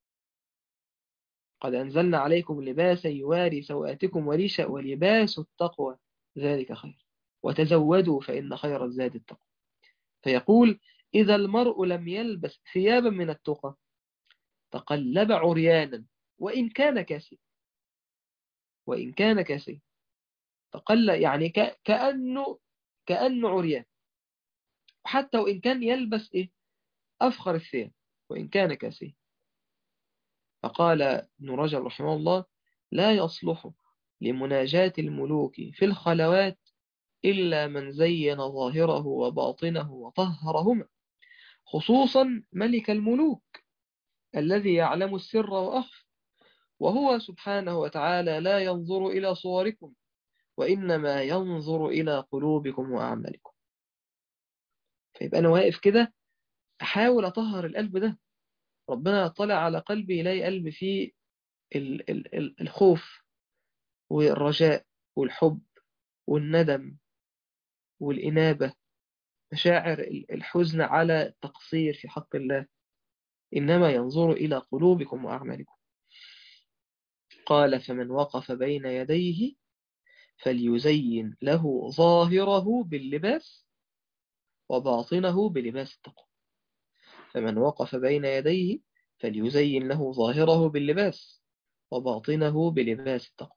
قد أنزلنا عليكم لباسا يواري سوآتكم وريشا ولباس التقوى ذلك خير وتزودوا فإن خير الزاد التقوى فيقول إذا المرء لم يلبس ثيابا من التقى تقلب عريانا وإن كان كاسيا وإن كان كاسيا تقل يعني كأنه كأنه عريان حتى وإن كان يلبس إيه أفخر الثياب وإن كان كاسيا فقال ابن رجب رحمه الله لا يصلح لمناجاة الملوك في الخلوات إلا من زين ظاهره وباطنه وطهرهما خصوصا ملك الملوك الذي يعلم السر وأخفى وهو سبحانه وتعالى لا ينظر إلى صوركم وإنما ينظر إلى قلوبكم وأعمالكم فيبقى أنا واقف كده أحاول أطهر القلب ده ربنا يطلع على قلبي يلاقي قلب فيه ال ال ال الخوف والرجاء والحب والندم والإنابة مشاعر الحزن على التقصير في حق الله إنما ينظر إلى قلوبكم وأعمالكم قال فمن وقف بين يديه فليزين له ظاهره باللباس وباطنه بلباس التقوى فمن وقف بين يديه فليزين له ظاهره باللباس وباطنه بلباس التقوى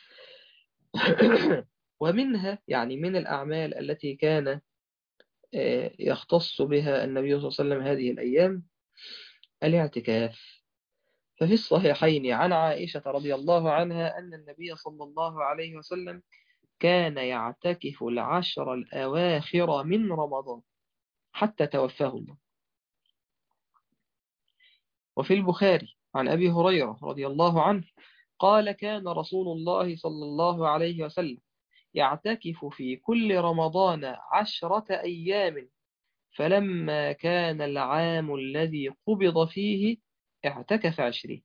ومنها يعني من الأعمال التي كان يختص بها النبي صلى الله عليه وسلم هذه الأيام الاعتكاف ففي الصحيحين عن عائشة رضي الله عنها أن النبي صلى الله عليه وسلم كان يعتكف العشر الأواخر من رمضان حتى توفاه الله وفي البخاري عن أبي هريرة رضي الله عنه قال كان رسول الله صلى الله عليه وسلم يعتكف في كل رمضان عشرة أيام فلما كان العام الذي قبض فيه اعتكف عشرين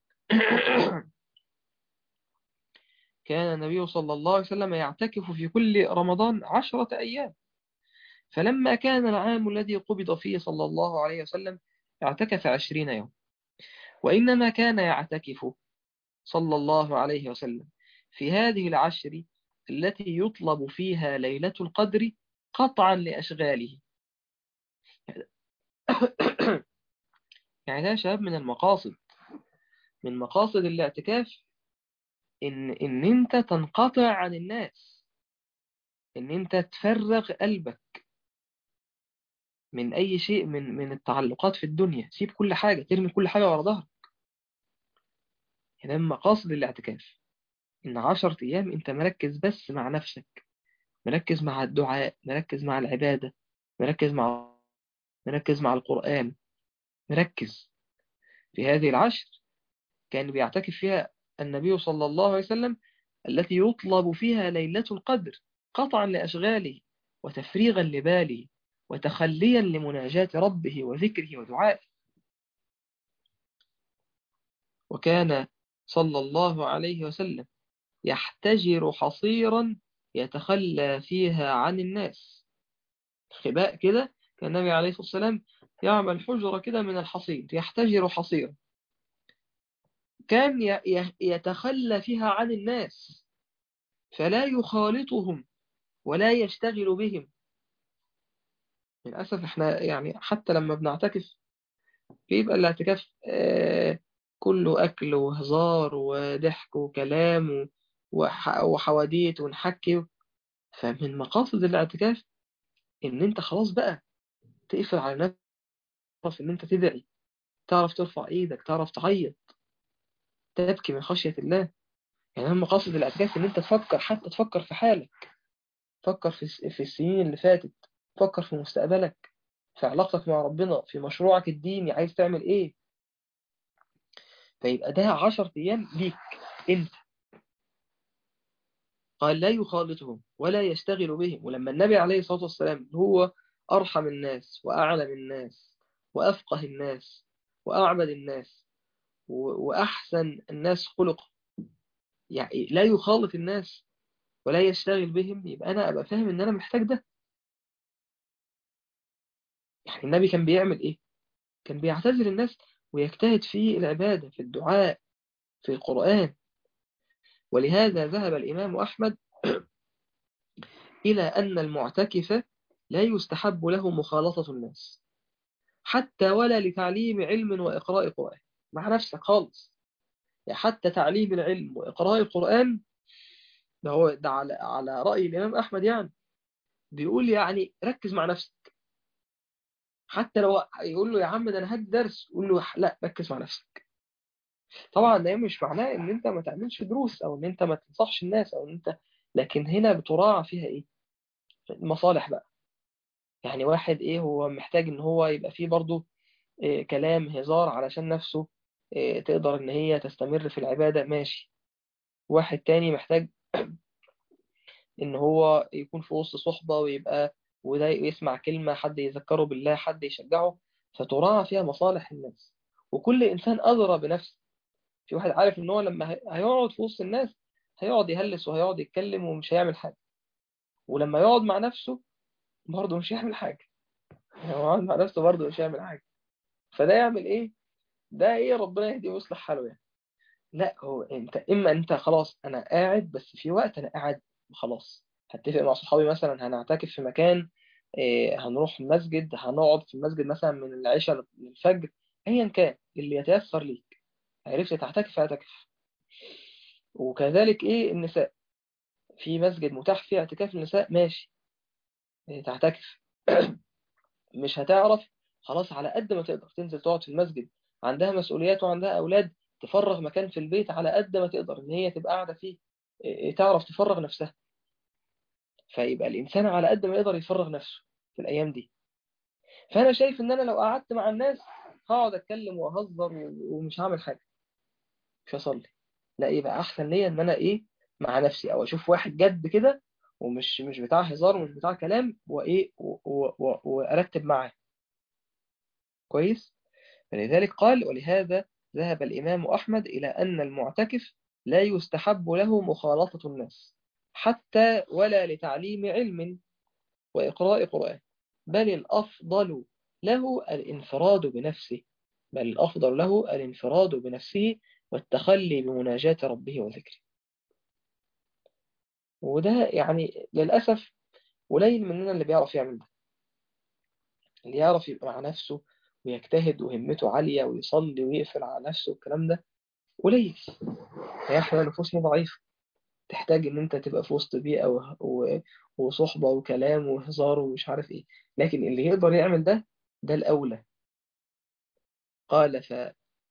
كان النبي صلى الله عليه وسلم يعتكف في كل رمضان عشرة أيام فلما كان العام الذي قبض فيه صلى الله عليه وسلم اعتكف عشرين يوم وإنما كان يعتكف صلى الله عليه وسلم في هذه العشر التي يطلب فيها ليلة القدر قطعا لأشغاله يعني ده شباب من المقاصد من مقاصد الاعتكاف إن, إن أنت تنقطع عن الناس إن أنت تفرغ قلبك من أي شيء من من التعلقات في الدنيا سيب كل حاجة ترمي كل حاجة ورا ظهرك هذا من مقاصد الاعتكاف إن عشرة أيام أنت مركز بس مع نفسك مركز مع الدعاء مركز مع العبادة مركز مع مركز مع القرآن مركز في هذه العشر كان بيعتكف فيها النبي صلى الله عليه وسلم التي يطلب فيها ليلة القدر قطعا لأشغاله وتفريغا لباله وتخليا لمناجاة ربه وذكره ودعائه وكان صلى الله عليه وسلم يحتجر حصيرا يتخلى فيها عن الناس خباء كده كان النبي عليه الصلاة والسلام يعمل حجرة كده من الحصير يحتجر حصيرا كان يتخلى فيها عن الناس فلا يخالطهم ولا يشتغل بهم للأسف احنا يعني حتى لما بنعتكف بيبقى الاعتكاف آه كله أكل وهزار وضحك وكلام وحواديت ونحكي فمن مقاصد الاعتكاف إن أنت خلاص بقى تقفل على نفسك تعرف إن أنت تدعي تعرف ترفع إيدك تعرف تعيط تبكي من خشية الله يعني من مقاصد الاعتكاف إن أنت تفكر حتى تفكر في حالك فكر في في السنين اللي فاتت فكر في مستقبلك في علاقتك مع ربنا في مشروعك الديني عايز تعمل ايه فيبقى ده عشر ايام ليك انت قال لا يخالطهم ولا يشتغل بهم ولما النبي عليه الصلاة والسلام هو أرحم الناس وأعلم الناس وأفقه الناس وأعبد الناس وأحسن الناس خلق يعني لا يخالط الناس ولا يشتغل بهم يبقى أنا أبقى فاهم إن أنا محتاج ده يعني النبي كان بيعمل إيه؟ كان بيعتذر الناس ويجتهد في العبادة في الدعاء في القرآن ولهذا ذهب الإمام أحمد إلى أن المعتكف لا يستحب له مخالطة الناس حتى ولا لتعليم علم وإقراء قرآن مع نفسك خالص يعني حتى تعليم العلم وإقراء القرآن ده هو ده على على رأي الإمام أحمد يعني بيقول يعني ركز مع نفسك حتى لو يقول له يا عم ده أنا هدي درس يقول له لا ركز مع نفسك طبعا ده مش معناه ان انت ما تعملش دروس او ان انت ما تنصحش الناس او ان انت لكن هنا بتراعى فيها ايه المصالح بقى يعني واحد ايه هو محتاج ان هو يبقى فيه برضه إيه كلام هزار علشان نفسه إيه تقدر ان هي تستمر في العبادة ماشي واحد تاني محتاج ان هو يكون في وسط صحبة ويبقى وده يسمع كلمة حد يذكره بالله حد يشجعه فتراعى فيها مصالح الناس وكل إنسان أدرى بنفسه في واحد عارف ان هو لما هيقعد في وسط الناس هيقعد يهلس وهيقعد يتكلم ومش هيعمل حاجة ولما يقعد مع نفسه برضه مش هيعمل حاجة يعني يقعد مع نفسه برضه مش هيعمل حاجة فده يعمل ايه ده ايه ربنا يهديه ويصلح حاله يعني لا هو انت اما انت خلاص انا قاعد بس في وقت انا قاعد خلاص هتفق مع صحابي مثلا هنعتكف في مكان إيه هنروح مسجد هنقعد في المسجد مثلا من العشاء للفجر ايا كان اللي يتيسر ليك عرفت تعتكف اعتكف وكذلك ايه النساء في مسجد متاح فيه اعتكاف النساء ماشي إيه تعتكف مش هتعرف خلاص على قد ما تقدر تنزل تقعد في المسجد عندها مسؤوليات وعندها أولاد تفرغ مكان في البيت على قد ما تقدر إن هي تبقى قاعدة فيه إيه تعرف تفرغ نفسها فيبقى الإنسان على قد ما يقدر يفرغ نفسه في الأيام دي فأنا شايف إن أنا لو قعدت مع الناس هقعد أتكلم وأهزر ومش هعمل حاجة مش هصلي لا يبقى أحسن ليا إن أنا إيه مع نفسي أو أشوف واحد جد كده ومش مش بتاع هزار ومش بتاع كلام وايه وارتب معاه كويس فلذلك قال ولهذا ذهب الإمام أحمد إلى أن المعتكف لا يستحب له مخالطة الناس حتى ولا لتعليم علم وإقراء قرآن بل الأفضل له الانفراد بنفسه بل الأفضل له الانفراد بنفسه والتخلي بمناجاة ربه وذكره وده يعني للأسف قليل مننا اللي بيعرف يعمل ده اللي يعرف يبقى مع نفسه ويجتهد وهمته عالية ويصلي ويقفل على نفسه والكلام ده قليل هي احنا نفوسنا ضعيفة تحتاج ان انت تبقى في وسط بيئة وصحبة وكلام وهزار ومش عارف ايه لكن اللي يقدر يعمل ده ده الأولى قال ف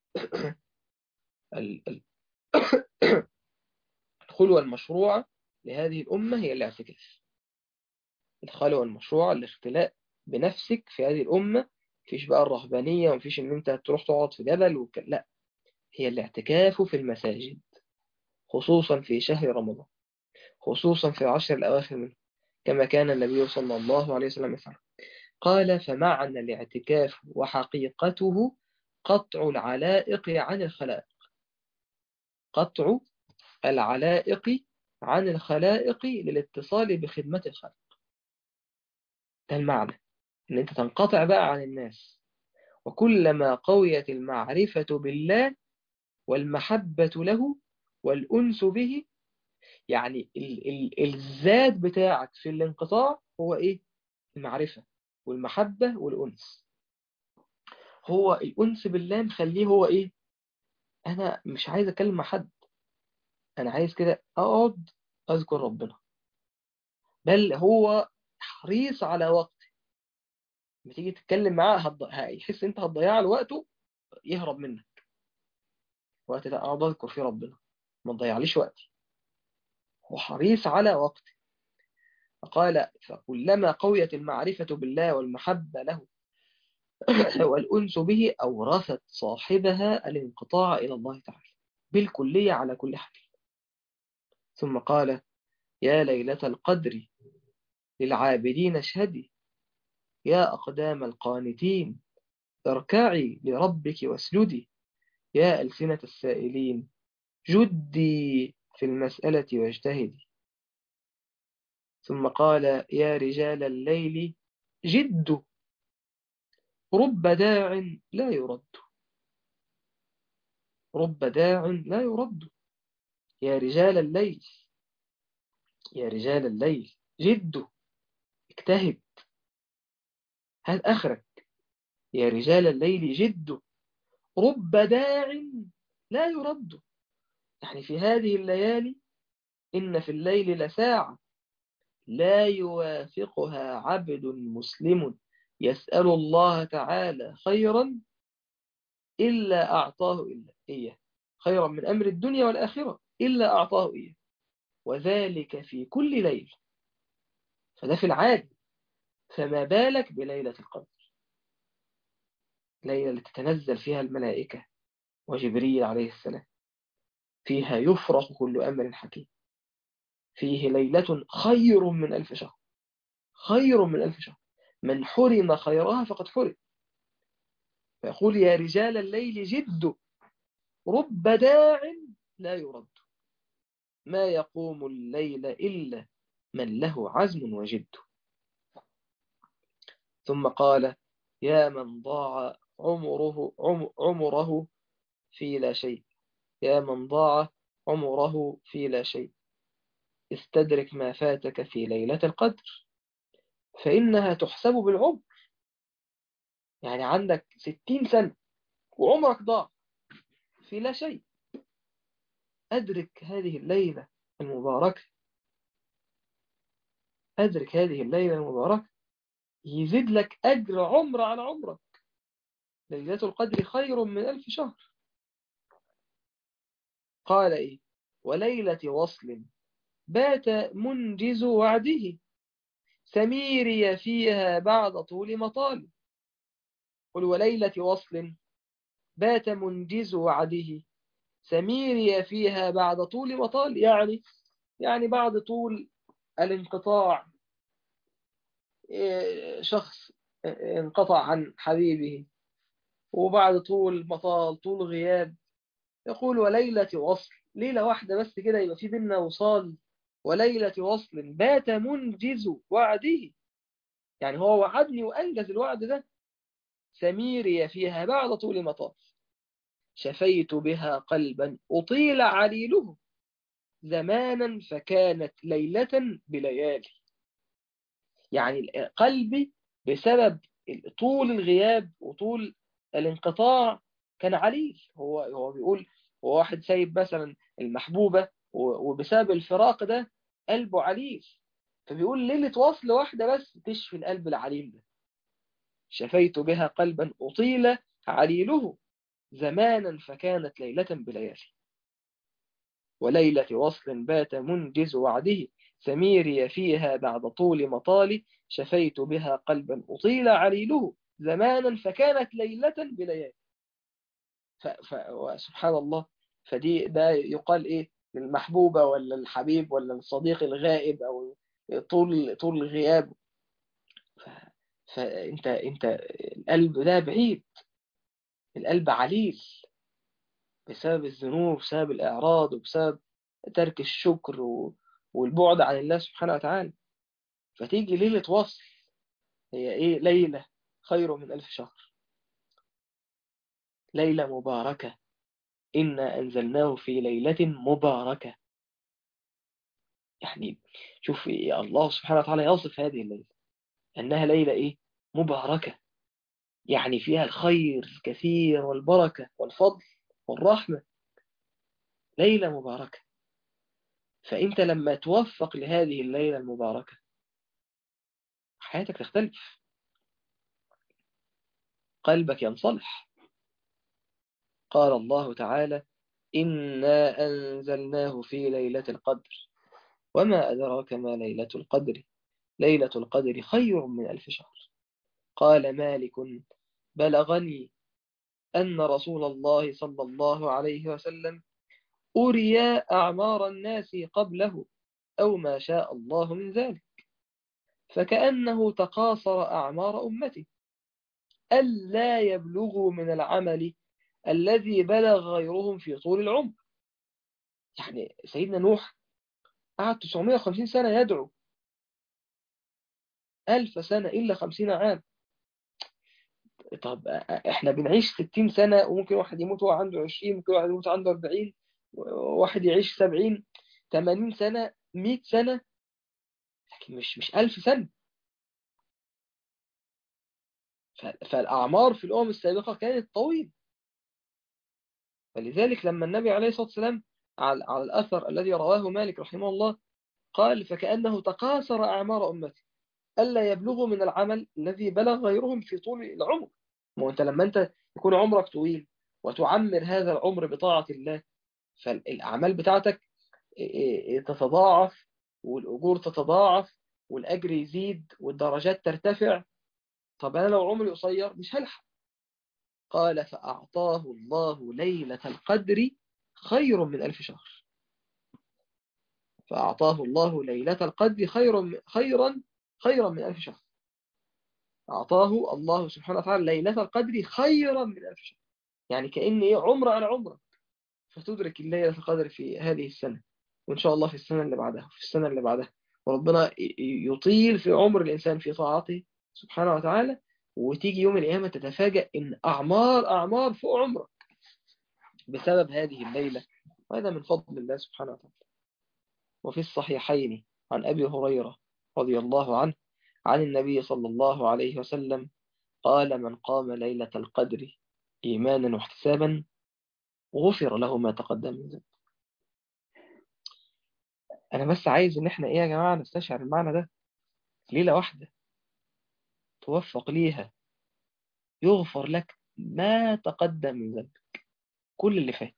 الخلوة المشروعة لهذه الأمة هي الاعتكاف الخلوة المشروعة الاختلاء بنفسك في هذه الأمة مفيش بقى الرهبانية ومفيش إن أنت تروح تقعد في جبل وك... لا هي الاعتكاف في المساجد خصوصا في شهر رمضان خصوصا في العشر الأواخر منه كما كان النبي صلى الله عليه وسلم يفعل قال فمعنى الاعتكاف وحقيقته قطع العلائق عن الخلائق قطع العلائق عن الخلائق للاتصال بخدمة الخلق ده المعنى ان انت تنقطع بقى عن الناس وكلما قويت المعرفة بالله والمحبة له والأنس به يعني ال ال الزاد بتاعك في الانقطاع هو ايه المعرفة والمحبة والأنس هو الأنس بالله مخليه هو ايه انا مش عايز اتكلم مع حد انا عايز كده اقعد اذكر ربنا بل هو حريص على وقت لما تيجي تتكلم معاه هتض... هيحس انت هتضيع له وقته يهرب منك وقت ده اقعد اذكر فيه ربنا ما تضيعليش وقتي هو حريص على وقتي فقال فكلما قويت المعرفة بالله والمحبة له والأنس به أورثت صاحبها الانقطاع إلى الله تعالى بالكلية على كل حال ثم قال يا ليلة القدر للعابدين اشهدي يا أقدام القانتين اركعي لربك واسجدي يا ألسنة السائلين جدي في المسألة واجتهدي ثم قال يا رجال الليل جد رب داع لا يرد رب داع لا يرد يا رجال الليل يا رجال الليل جدوا اجتهد هات آخرك يا رجال الليل جدوا رب داع لا يرد يعني في هذه الليالي إن في الليل لساعة لا يوافقها عبد مسلم يسأل الله تعالى خيرا إلا أعطاه إلا إياه خيرا من أمر الدنيا والآخرة إلا أعطاه إياه وذلك في كل ليل فده في العادي فما بالك بليلة القدر ليلة التي تتنزل فيها الملائكة وجبريل عليه السلام فيها يفرق كل أمر حكيم فيه ليلة خير من ألف شهر خير من ألف شهر من حرم خيرها فقد حرم فيقول يا رجال الليل جد رب داع لا يرد ما يقوم الليل إلا من له عزم وجد ثم قال يا من ضاع عمره عمره في لا شيء يا من ضاع عمره في لا شيء استدرك ما فاتك في ليلة القدر فإنها تحسب بالعمر يعني عندك ستين سنة وعمرك ضاع في لا شيء أدرك هذه الليلة المباركة أدرك هذه الليلة المباركة يزيد لك أجر عمر على عمرك ليلة القدر خير من ألف شهر قال إيه وليلة وصل بات منجز وعده سميري فيها بعد طول مطال قل وليلة وصل بات منجز وعده سميري فيها بعد طول مطال يعني يعني بعد طول الانقطاع شخص انقطع عن حبيبه وبعد طول مطال طول غياب يقول وليلة وصل ليلة واحدة بس كده يبقى في بينا وصال وليلة وصل بات منجز وعده يعني هو وعدني وأنجز الوعد ده سميري فيها بعد طول مطاف شفيت بها قلبا أطيل عليله زمانا فكانت ليلة بليالي يعني قلبي بسبب طول الغياب وطول الانقطاع كان عليل هو هو بيقول هو واحد سايب مثلا المحبوبة وبسبب الفراق ده قلبه عليل فبيقول ليلة وصل واحدة بس تشفي القلب العليل ده شفيت بها قلبا أطيل عليله زمانا فكانت ليلة بليالي وليلة وصل بات منجز وعده سميري فيها بعد طول مطالي شفيت بها قلبا أطيل عليله زمانا فكانت ليلة بليالي سبحان الله فدي ده يقال إيه للمحبوبة ولا الحبيب ولا الصديق الغائب أو طول طول الغياب فأنت أنت القلب ده بعيد القلب عليل بسبب الذنوب بسبب الإعراض وبسبب ترك الشكر والبعد عن الله سبحانه وتعالى فتيجي ليلة وصل هي إيه ليلة خير من ألف شهر ليلة مباركة إنا أنزلناه في ليلة مباركة يعني شوف الله سبحانه وتعالى يصف هذه الليلة أنها ليلة إيه مباركة يعني فيها الخير الكثير والبركة والفضل والرحمة ليلة مباركة فأنت لما توفق لهذه الليلة المباركة حياتك تختلف قلبك ينصلح قال الله تعالى إنا أنزلناه في ليلة القدر وما أدراك ما ليلة القدر ليلة القدر خير من ألف شهر قال مالك بلغني أن رسول الله صلى الله عليه وسلم أري أعمار الناس قبله أو ما شاء الله من ذلك فكأنه تقاصر أعمار أمته ألا يبلغوا من العمل الذي بلغ غيرهم في طول العمر يعني سيدنا نوح قعد 950 سنة يدعو ألف سنة إلا 50 عام طب احنا بنعيش 60 سنة وممكن واحد يموت وهو عنده 20 ممكن واحد يموت عنده 40 واحد يعيش 70 80 سنة 100 سنة لكن مش مش 1000 سنة فالأعمار في الأمم السابقة كانت طويلة فلذلك لما النبي عليه الصلاة والسلام على, على الأثر الذي رواه مالك رحمه الله قال فكأنه تقاصر أعمار أمته ألا يبلغوا من العمل الذي بلغ غيرهم في طول العمر ما أنت لما أنت يكون عمرك طويل وتعمر هذا العمر بطاعة الله فالأعمال بتاعتك تتضاعف والأجور تتضاعف والأجر يزيد والدرجات ترتفع طب أنا لو عمري قصير مش هلحق قال فأعطاه الله ليلة القدر خير من ألف شهر فأعطاه الله ليلة القدر خير خيرا خيرا من ألف شهر أعطاه الله سبحانه وتعالى ليلة القدر خيرا من ألف شهر يعني كأن إيه عمرة على عمرة فتدرك الليلة القدر في هذه السنة وإن شاء الله في السنة اللي بعدها في السنة اللي بعدها وربنا يطيل في عمر الإنسان في طاعته سبحانه وتعالى وتيجي يوم القيامة تتفاجأ إن أعمار أعمار فوق عمرك بسبب هذه الليلة وهذا من فضل الله سبحانه وتعالى وفي الصحيحين عن أبي هريرة رضي الله عنه عن النبي صلى الله عليه وسلم قال من قام ليلة القدر إيمانا واحتسابا غفر له ما تقدم من ذنب أنا بس عايز إن إحنا إيه يا جماعة نستشعر المعنى ده ليلة واحدة توفق ليها يغفر لك ما تقدم من ذنبك كل اللي فات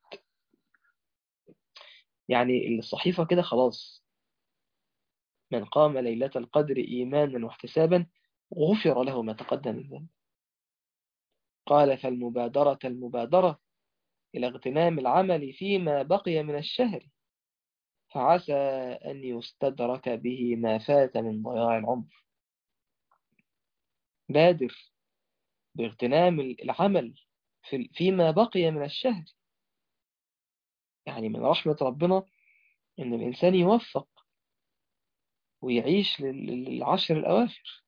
يعني الصحيفة كده خلاص من قام ليلة القدر إيمانا واحتسابا غفر له ما تقدم من ذنب قال فالمبادرة المبادرة إلى اغتنام العمل فيما بقي من الشهر فعسى أن يستدرك به ما فات من ضياع العمر بادر باغتنام العمل في فيما بقي من الشهر يعني من رحمة ربنا إن الإنسان يوفق ويعيش للعشر الأواخر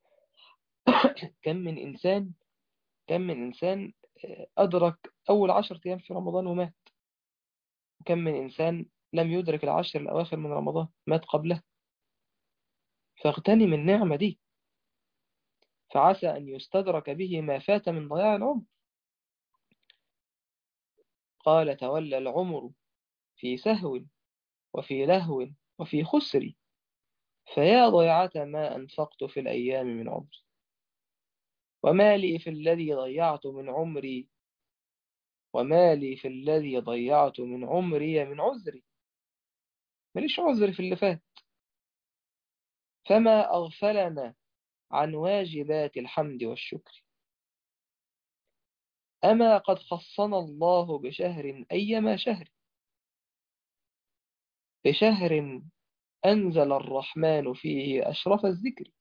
كم من إنسان كم من إنسان أدرك أول عشر أيام في رمضان ومات وكم من إنسان لم يدرك العشر الأواخر من رمضان مات قبله فاغتنم النعمة دي فعسى أن يستدرك به ما فات من ضياع العمر قال تولى العمر في سهو وفي لهو وفي خسر فيا ضيعة ما أنفقت في الأيام من عمري وما لي في الذي ضيعت من عمري وما لي في الذي ضيعت من عمري من عذري ماليش عذر في اللي فات فما أغفلنا عن واجبات الحمد والشكر أما قد خصنا الله بشهر أيما شهر بشهر أنزل الرحمن فيه أشرف الذكر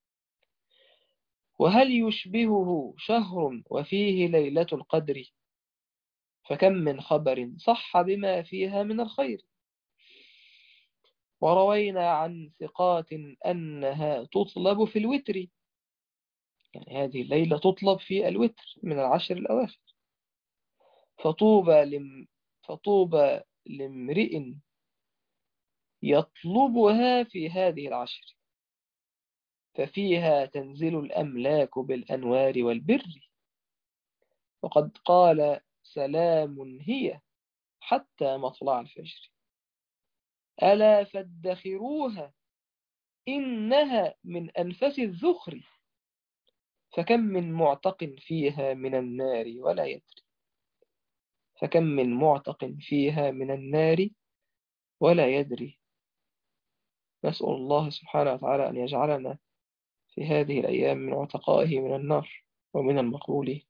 وهل يشبهه شهر وفيه ليلة القدر فكم من خبر صح بما فيها من الخير وروينا عن ثقات أنها تطلب في الوتر يعني هذه الليلة تطلب في الوتر من العشر الأواخر فطوبى لم فطوبى لامرئ يطلبها في هذه العشر ففيها تنزل الأملاك بالأنوار والبر وقد قال سلام هي حتى مطلع الفجر ألا فادخروها إنها من أنفس الذخر فكم من معتق فيها من النار ولا يدري فكم من معتق فيها من النار ولا يدري نسأل الله سبحانه وتعالى أن يجعلنا في هذه الأيام من عتقائه من النار ومن المقبولين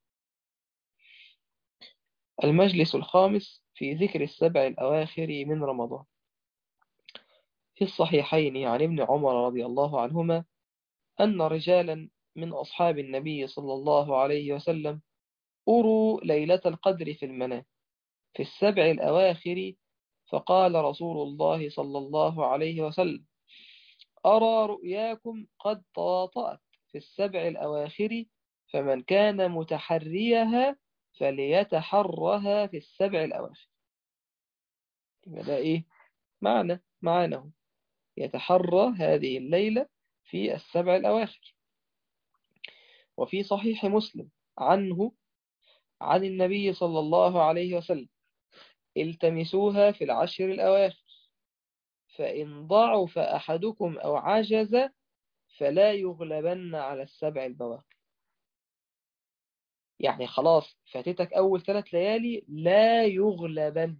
المجلس الخامس في ذكر السبع الأواخر من رمضان في الصحيحين عن ابن عمر رضي الله عنهما أن رجالا من أصحاب النبي صلى الله عليه وسلم أروا ليلة القدر في المنام في السبع الأواخر فقال رسول الله صلى الله عليه وسلم أرى رؤياكم قد تواطأت في السبع الأواخر فمن كان متحريها فليتحرها في السبع الأواخر ده إيه؟ معنى معنى يتحرى هذه الليلة في السبع الأواخر وفي صحيح مسلم عنه عن النبي صلى الله عليه وسلم التمسوها في العشر الأواخر فإن ضعف أحدكم أو عجز فلا يغلبن على السبع البواقي يعني خلاص فاتتك أول ثلاث ليالي لا يغلبن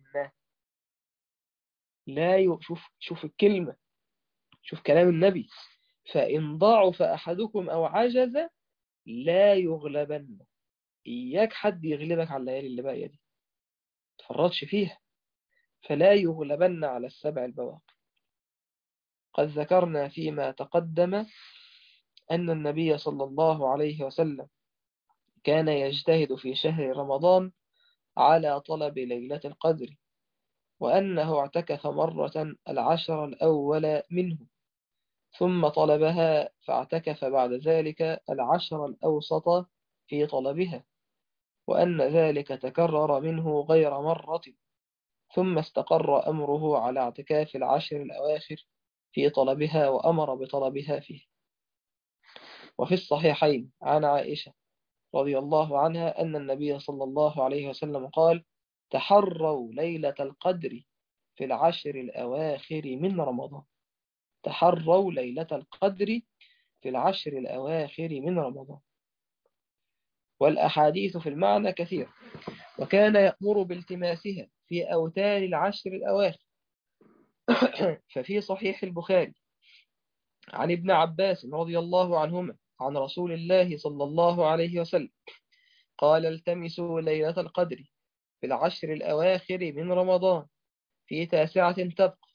لا ي... شوف شوف الكلمة شوف كلام النبي فإن ضعف أحدكم أو عجز لا يغلبن إياك حد يغلبك على الليالي اللي باقية دي تفرطش فيها فلا يغلبن على السبع البواقي قد ذكرنا فيما تقدم أن النبي صلى الله عليه وسلم كان يجتهد في شهر رمضان على طلب ليلة القدر وأنه اعتكف مرة العشر الأول منه ثم طلبها فاعتكف بعد ذلك العشر الأوسط في طلبها وأن ذلك تكرر منه غير مرة ثم استقر أمره على اعتكاف العشر الأواخر في طلبها وأمر بطلبها فيه وفي الصحيحين عن عائشة رضي الله عنها أن النبي صلى الله عليه وسلم قال تحروا ليلة القدر في العشر الأواخر من رمضان تحروا ليلة القدر في العشر الأواخر من رمضان والأحاديث في المعنى كثيرة وكان يأمر بالتماسها في أوتار العشر الأواخر ففي صحيح البخاري عن ابن عباس رضي الله عنهما عن رسول الله صلى الله عليه وسلم قال التمسوا ليلة القدر في العشر الأواخر من رمضان في تاسعة تبقى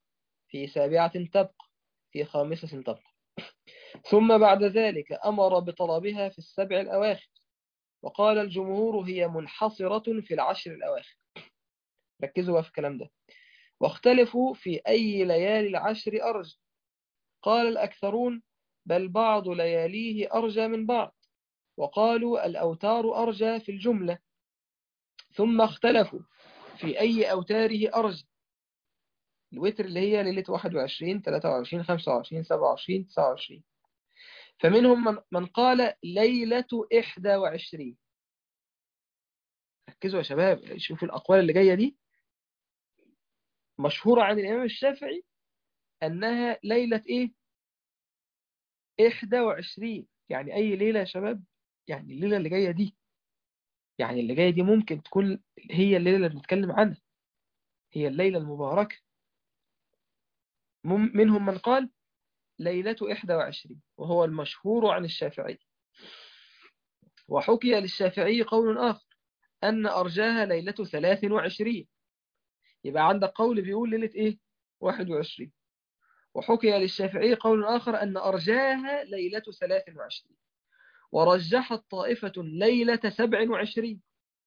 في سابعة تبقى في خامسة تبقى ثم بعد ذلك أمر بطلبها في السبع الأواخر وقال الجمهور هي منحصرة في العشر الأواخر ركزوا بقى في الكلام ده واختلفوا في أي ليالي العشر أرجى قال الأكثرون بل بعض لياليه أرجى من بعض وقالوا الأوتار أرجى في الجملة ثم اختلفوا في أي أوتاره أرجى الوتر اللي هي ليلة 21 23 25 27 29 فمنهم من, من قال ليلة 21 ركزوا يا شباب شوفوا الأقوال اللي جاية دي مشهورة عن الإمام الشافعي أنها ليلة إيه 21 يعني أي ليلة يا شباب يعني الليلة اللي جاية دي يعني اللي جاية دي ممكن تكون هي الليلة اللي بنتكلم عنها هي الليلة المباركة منهم من قال ليلة 21 وهو المشهور عن الشافعي وحكي للشافعي قول آخر أن أرجاها ليلة 23 يبقى عندك قول بيقول ليلة إيه 21 وحكي للشافعي قول آخر أن أرجاها ليلة 23 ورجحت طائفة ليلة 27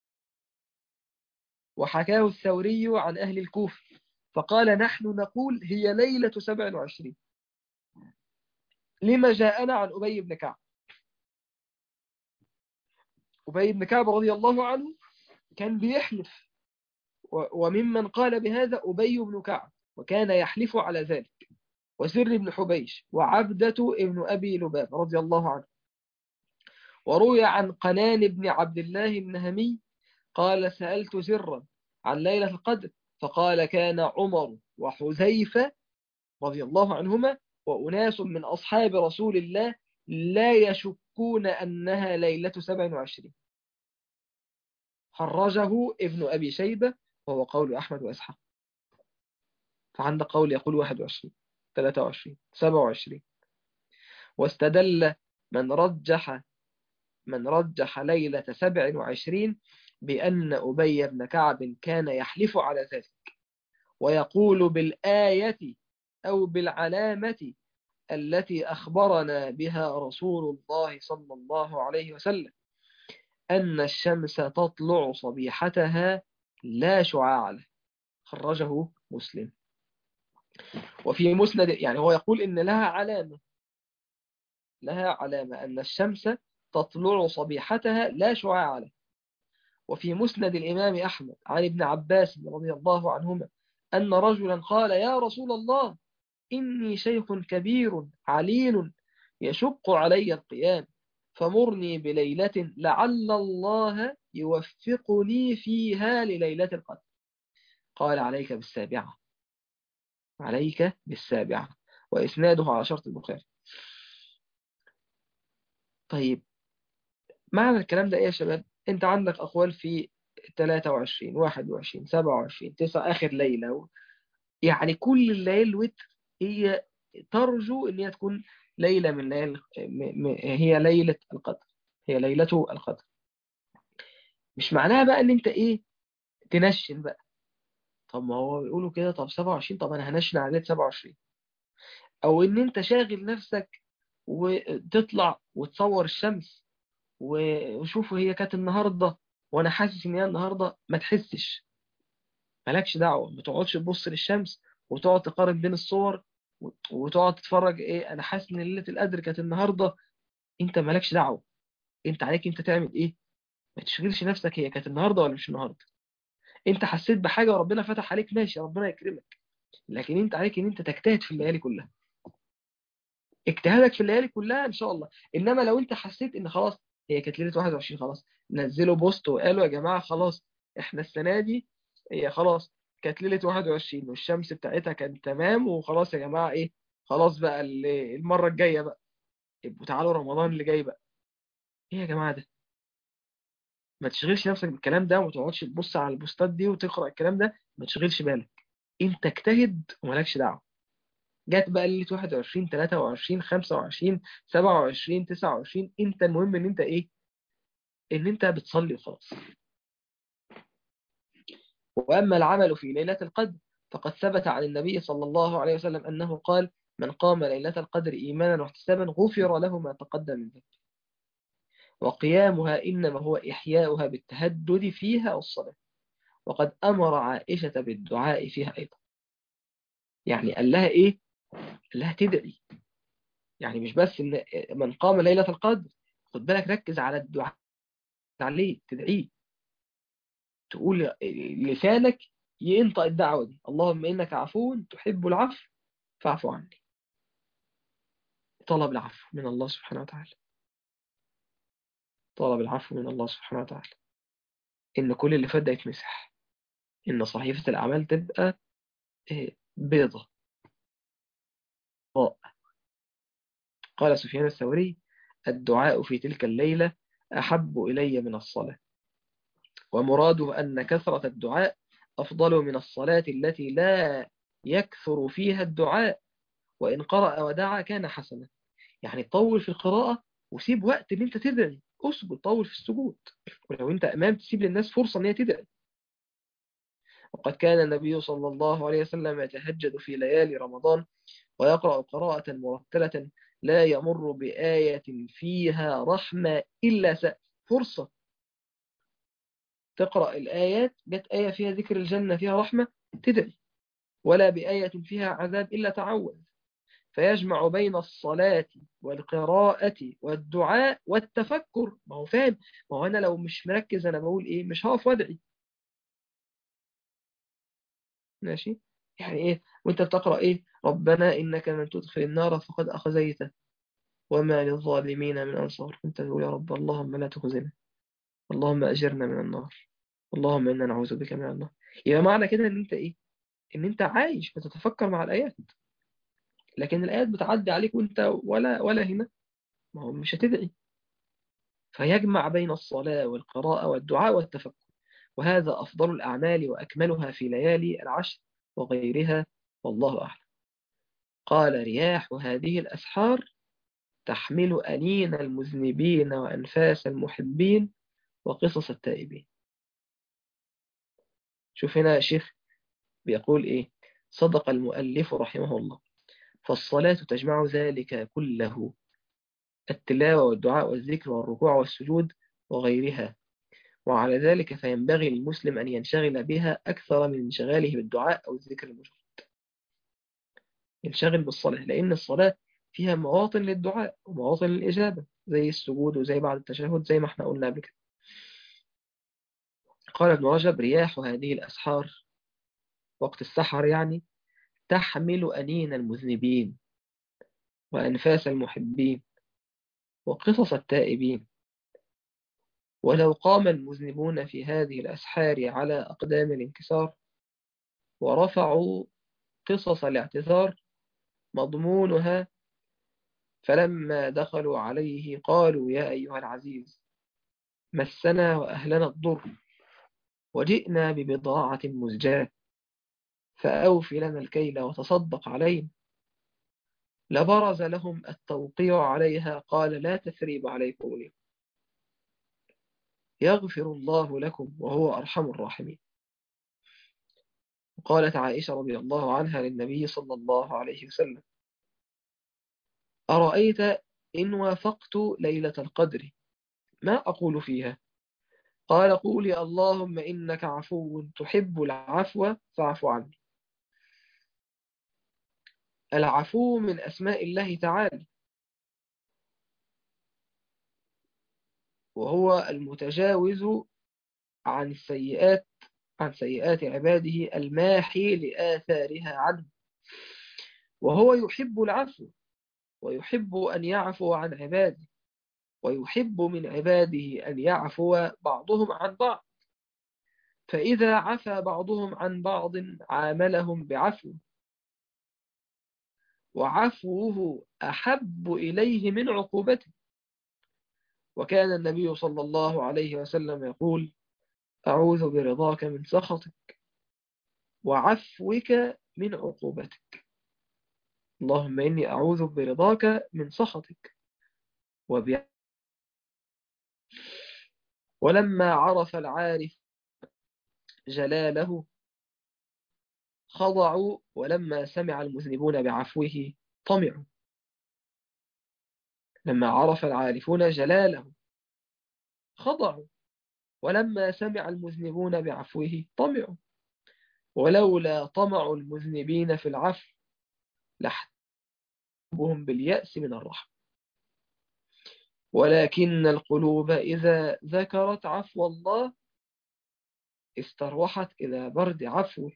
وحكاه الثوري عن أهل الكوفة فقال نحن نقول هي ليلة 27 لما جاءنا عن أبي بن كعب أبي بن كعب رضي الله عنه كان بيحلف وممن قال بهذا أبي بن كعب وكان يحلف على ذلك وسر بن حبيش وعبدة ابن أبي لباب رضي الله عنه وروي عن قنان بن عبد الله النهمي قال سألت سرا عن ليلة القدر فقال كان عمر وحذيفة رضي الله عنهما وأناس من أصحاب رسول الله لا يشكون أنها ليلة 27 خرجه ابن أبي شيبة وهو قول أحمد وإسحاق فعندك قول يقول 21 23 27 واستدل من رجح من رجح ليلة 27 بأن أبي بن كعب كان يحلف على ذلك ويقول بالآية أو بالعلامة التي أخبرنا بها رسول الله صلى الله عليه وسلم أن الشمس تطلع صبيحتها لا شعاع له خرجه مسلم وفي مسند يعني هو يقول إن لها علامة لها علامة أن الشمس تطلع صبيحتها لا شعاع له وفي مسند الإمام أحمد عن ابن عباس رضي الله عنهما أن رجلا قال يا رسول الله إني شيخ كبير عليل يشق علي القيام فمرني بليلة لعل الله يوفقني فيها لليلة القدر قال عليك بالسابعة عليك بالسابعة وإسناده على شرط البخاري طيب معنى الكلام ده إيه يا شباب أنت عندك أقوال في 23 21 27 9 آخر ليلة يعني كل الليالي الوتر هي ترجو ان هي تكون ليلة من ليل هي ليلة القدر هي ليلة القدر مش معناها بقى ان انت ايه تنشن بقى طب ما هو بيقولوا كده طب 27 طب انا هنشن على ليلة 27 او ان انت شاغل نفسك وتطلع وتصور الشمس وشوفوا هي كانت النهاردة وانا حاسس ان هي النهاردة ما تحسش مالكش دعوة ما تقعدش تبص للشمس وتقعد تقارن بين الصور وتقعد تتفرج ايه انا حاسس ان ليله القدر كانت النهارده انت مالكش دعوه انت عليك انت تعمل ايه ما تشغلش نفسك هي كانت النهارده ولا مش النهارده انت حسيت بحاجه وربنا فتح عليك ماشي ربنا يكرمك لكن انت عليك ان انت تجتهد في الليالي كلها اجتهادك في الليالي كلها ان شاء الله انما لو انت حسيت ان خلاص هي كانت ليله 21 خلاص نزلوا بوست وقالوا يا جماعه خلاص احنا السنه دي هي خلاص كانت ليلة 21 والشمس بتاعتها كانت تمام وخلاص يا جماعة ايه خلاص بقى المرة الجاية بقى يبقوا تعالوا رمضان اللي جاي بقى ايه يا جماعة ده ما تشغلش نفسك بالكلام ده وما تقعدش تبص على البوستات دي وتقرأ الكلام ده ما تشغلش بالك انت اجتهد ومالكش دعوة جت بقى ليلة 21 23 25 27 29 انت المهم ان انت ايه ان انت بتصلي وخلاص وأما العمل في ليلة القدر فقد ثبت عن النبي صلى الله عليه وسلم أنه قال من قام ليلة القدر إيمانا واحتسابا غفر له ما تقدم من ذنبه وقيامها إنما هو إحياؤها بالتهدد فيها والصلاة وقد أمر عائشة بالدعاء فيها أيضا يعني قال لها إيه؟ قال لها تدعي يعني مش بس إن من قام ليلة القدر خد بالك ركز على الدعاء عليه تدعيه تقول لسانك ينطق الدعوة دي اللهم إنك عفو تحب العفو فاعف عني طلب العفو من الله سبحانه وتعالى طلب العفو من الله سبحانه وتعالى إن كل اللي فات ده يتمسح إن صحيفة الأعمال تبقى بيضة قال سفيان الثوري الدعاء في تلك الليلة أحب إلي من الصلاة ومراده أن كثرة الدعاء أفضل من الصلاة التي لا يكثر فيها الدعاء وإن قرأ ودعا كان حسنا يعني طول في القراءة وسيب وقت ان انت تدعي اسجد طول في السجود ولو انت امام تسيب للناس فرصة ان هي تدعي وقد كان النبي صلى الله عليه وسلم يتهجد في ليالي رمضان ويقرأ قراءة مرتلة لا يمر بآية فيها رحمة إلا سأل فرصة تقرأ الآيات جت آية فيها ذكر الجنة فيها رحمة تدعي ولا بآية فيها عذاب إلا تعوذ فيجمع بين الصلاة والقراءة والدعاء والتفكر ما هو فاهم ما هو أنا لو مش مركز أنا بقول إيه مش هقف وادعي ماشي يعني إيه وأنت بتقرأ إيه ربنا إنك من تدخل النار فقد أخزيته وما للظالمين من أنصار أنت تقول يا رب اللهم لا تخزنا اللهم أجرنا من النار اللهم إنا نعوذ بك من النار يبقى معنى كده إن أنت إيه إن أنت عايش بتتفكر مع الآيات لكن الآيات بتعدي عليك وأنت ولا ولا هنا ما هو مش هتدعي فيجمع بين الصلاة والقراءة والدعاء والتفكر وهذا أفضل الأعمال وأكملها في ليالي العشر وغيرها والله أعلم قال رياح هذه الأسحار تحمل أنين المذنبين وأنفاس المحبين وقصص التائبين شوف هنا شيخ بيقول إيه صدق المؤلف رحمه الله فالصلاة تجمع ذلك كله التلاوة والدعاء والذكر والركوع والسجود وغيرها وعلى ذلك فينبغي للمسلم أن ينشغل بها أكثر من انشغاله بالدعاء أو الذكر المجرد ينشغل بالصلاة لأن الصلاة فيها مواطن للدعاء ومواطن للإجابة زي السجود وزي بعد التشهد زي ما احنا قلنا قبل كده قال ابن رجب رياح هذه الأسحار وقت السحر يعني تحمل أنين المذنبين وأنفاس المحبين وقصص التائبين ولو قام المذنبون في هذه الأسحار على أقدام الانكسار ورفعوا قصص الاعتذار مضمونها فلما دخلوا عليه قالوا يا أيها العزيز مسنا وأهلنا الضر وجئنا ببضاعة مزجاة فأوف لنا الكيل وتصدق علينا لبرز لهم التوقيع عليها قال لا تثريب عليكم اليوم يغفر الله لكم وهو أرحم الراحمين قالت عائشة رضي الله عنها للنبي صلى الله عليه وسلم أرأيت إن وافقت ليلة القدر ما أقول فيها قال قولي اللهم إنك عفو تحب العفو فاعف عني العفو من أسماء الله تعالى وهو المتجاوز عن السيئات عن سيئات عباده الماحي لآثارها عنه وهو يحب العفو ويحب أن يعفو عن عباده ويحب من عباده أن يعفو بعضهم عن بعض فإذا عفى بعضهم عن بعض عاملهم بعفو وعفوه أحب إليه من عقوبته وكان النبي صلى الله عليه وسلم يقول أعوذ برضاك من سخطك وعفوك من عقوبتك اللهم إني أعوذ برضاك من سخطك وب... ولما عرف العارف جلاله خضعوا ولما سمع المذنبون بعفوه طمعوا لما عرف العارفون جلاله خضعوا ولما سمع المذنبون بعفوه طمعوا ولولا طمع المذنبين في العفو لحبهم باليأس من الرحمة ولكن القلوب إذا ذكرت عفو الله استروحت إلى برد عفوه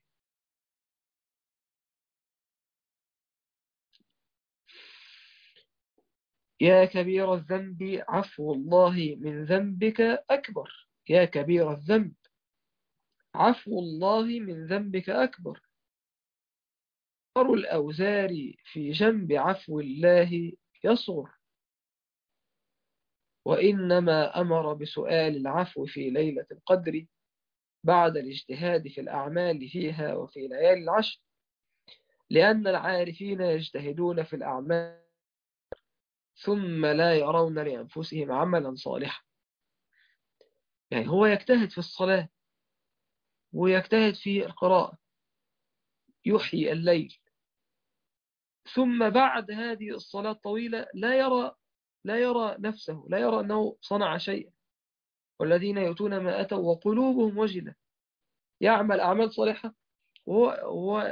يا كبير الذنب عفو الله من ذنبك أكبر يا كبير الذنب عفو الله من ذنبك أكبر أر الأوزار في جنب عفو الله يصغر وإنما أمر بسؤال العفو في ليلة القدر بعد الاجتهاد في الأعمال فيها وفي ليالي العشر لأن العارفين يجتهدون في الأعمال ثم لا يرون لأنفسهم عملا صالحا يعني هو يجتهد في الصلاة ويجتهد في القراءة يحيي الليل ثم بعد هذه الصلاة الطويلة لا يرى لا يرى نفسه لا يرى أنه صنع شيئا والذين يؤتون ما أتوا وقلوبهم وجلة يعمل أعمال صالحة وهو هو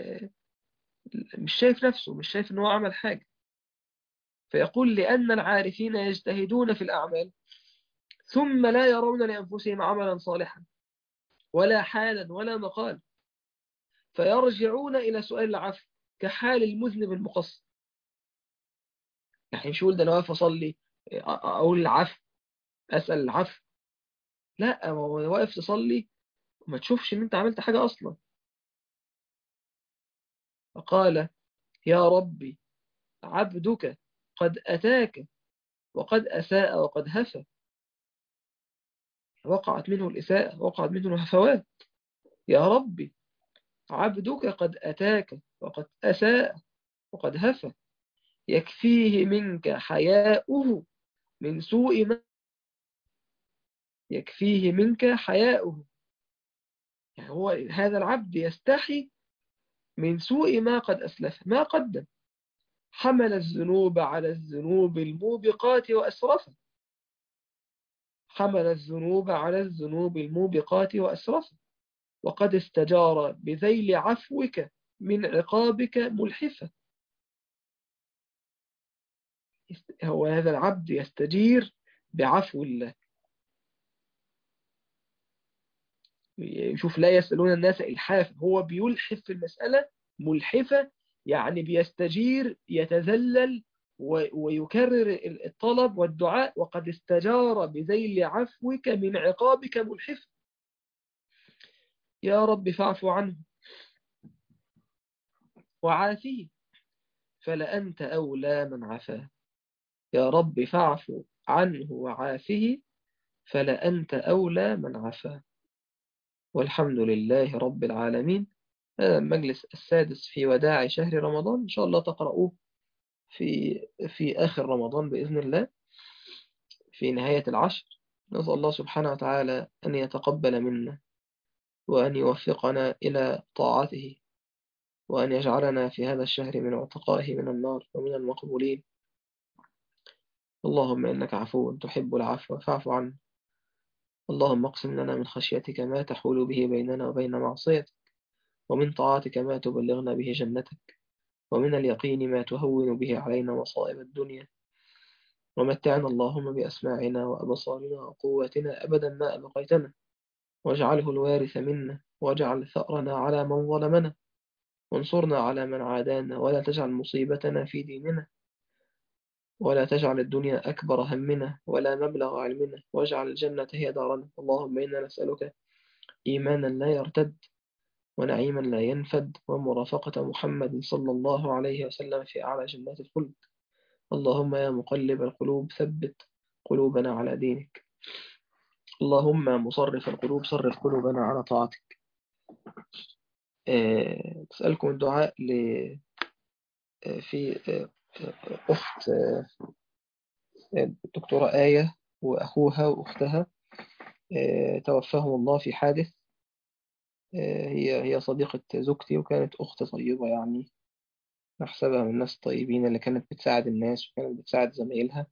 مش شايف نفسه مش شايف أنه عمل حاجة فيقول لأن العارفين يجتهدون في الأعمال ثم لا يرون لأنفسهم عملا صالحا ولا حالا ولا مقال فيرجعون إلى سؤال العفو كحال المذنب المقصر يعني مش يقول ده أنا واقف أصلي أقول العفو أسأل العفو لا هو واقف تصلي وما تشوفش إن أنت عملت حاجة أصلا فقال يا ربي عبدك قد أتاك وقد أساء وقد هفى وقعت منه الإساءة وقعت منه الهفوات يا ربي عبدك قد أتاك وقد أساء وقد هفى يكفيه منك حياؤه من سوء ما يكفيه منك حياؤه يعني هو هذا العبد يستحي من سوء ما قد أسلف ما قدم حمل الذنوب على الذنوب الموبقات وأسرفه حمل الذنوب على الذنوب الموبقات وأسرفه وقد استجار بذيل عفوك من عقابك ملحفة هو هذا العبد يستجير بعفو الله يشوف لا يسألون الناس إلحاف هو بيلحف في المسألة ملحفة يعني بيستجير يتذلل ويكرر الطلب والدعاء وقد استجار بذيل عفوك من عقابك ملحفة يا رب فاعف عنه وعافيه فلأنت أولى من عفاه يا رب فاعف عنه وعافه فلأنت أولى من عفاه والحمد لله رب العالمين هذا المجلس السادس في وداع شهر رمضان إن شاء الله تقرأوه في في آخر رمضان بإذن الله في نهاية العشر نسأل الله سبحانه وتعالى أن يتقبل منا وأن يوفقنا إلى طاعته وأن يجعلنا في هذا الشهر من عتقائه من النار ومن المقبولين اللهم إنك عفو تحب العفو فاعف عنا اللهم اقسم لنا من خشيتك ما تحول به بيننا وبين معصيتك ومن طاعتك ما تبلغنا به جنتك ومن اليقين ما تهون به علينا مصائب الدنيا ومتعنا اللهم بأسماعنا وأبصارنا وقواتنا أبدا ما أبقيتنا واجعله الوارث منا واجعل ثأرنا على من ظلمنا وانصرنا على من عادانا ولا تجعل مصيبتنا في ديننا ولا تجعل الدنيا أكبر همنا ولا مبلغ علمنا واجعل الجنة هي دارنا اللهم إنا نسألك إيمانا لا يرتد ونعيما لا ينفد ومرافقة محمد صلى الله عليه وسلم في أعلى جنات الخلد اللهم يا مقلب القلوب ثبت قلوبنا على دينك اللهم مصرف القلوب صرف قلوبنا على طاعتك أه تسألكم الدعاء ل في أخت الدكتورة آية وأخوها وأختها توفاهم الله في حادث هي هي صديقة زوجتي وكانت أخت طيبة يعني نحسبها من الناس الطيبين اللي كانت بتساعد الناس وكانت بتساعد زمايلها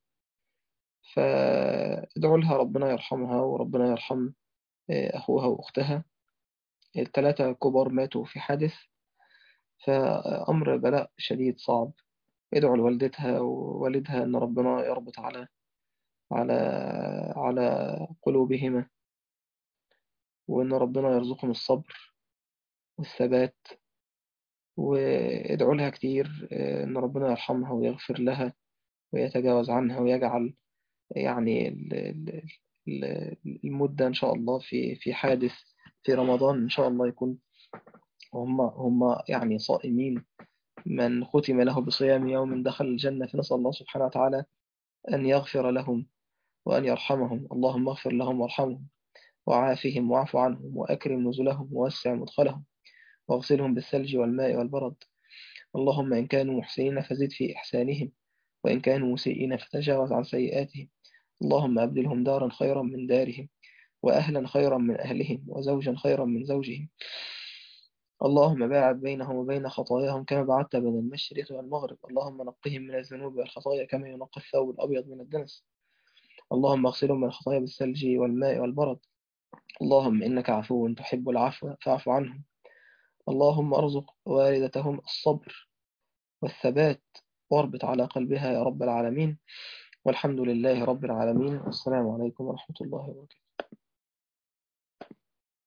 فادعوا لها ربنا يرحمها وربنا يرحم أخوها وأختها الثلاثة كبار ماتوا في حادث فأمر بلاء شديد صعب ادعوا لوالدتها ووالدها أن ربنا يربط على على على قلوبهما وأن ربنا يرزقهم الصبر والثبات وادعوا لها كتير أن ربنا يرحمها ويغفر لها ويتجاوز عنها ويجعل يعني المدة إن شاء الله في في حادث في رمضان إن شاء الله يكون هم هم يعني صائمين من ختم له بصيام يوم دخل الجنة فنسأل الله سبحانه وتعالى أن يغفر لهم وأن يرحمهم اللهم اغفر لهم وارحمهم وعافهم واعف عنهم وأكرم نزلهم ووسع مدخلهم واغسلهم بالثلج والماء والبرد اللهم إن كانوا محسنين فزد في إحسانهم وإن كانوا مسيئين فتجاوز عن سيئاتهم اللهم أبدلهم دارا خيرا من دارهم وأهلا خيرا من أهلهم وزوجا خيرا من زوجهم اللهم باعد بينهم وبين خطاياهم كما بعدت بين المشرق والمغرب اللهم نقهم من الذنوب والخطايا كما ينقى الثوب الأبيض من الدنس اللهم اغسلهم من الخطايا بالثلج والماء والبرد اللهم إنك عفو تحب العفو فاعف عنهم اللهم ارزق والدتهم الصبر والثبات واربط على قلبها يا رب العالمين والحمد لله رب العالمين والسلام عليكم ورحمة الله وبركاته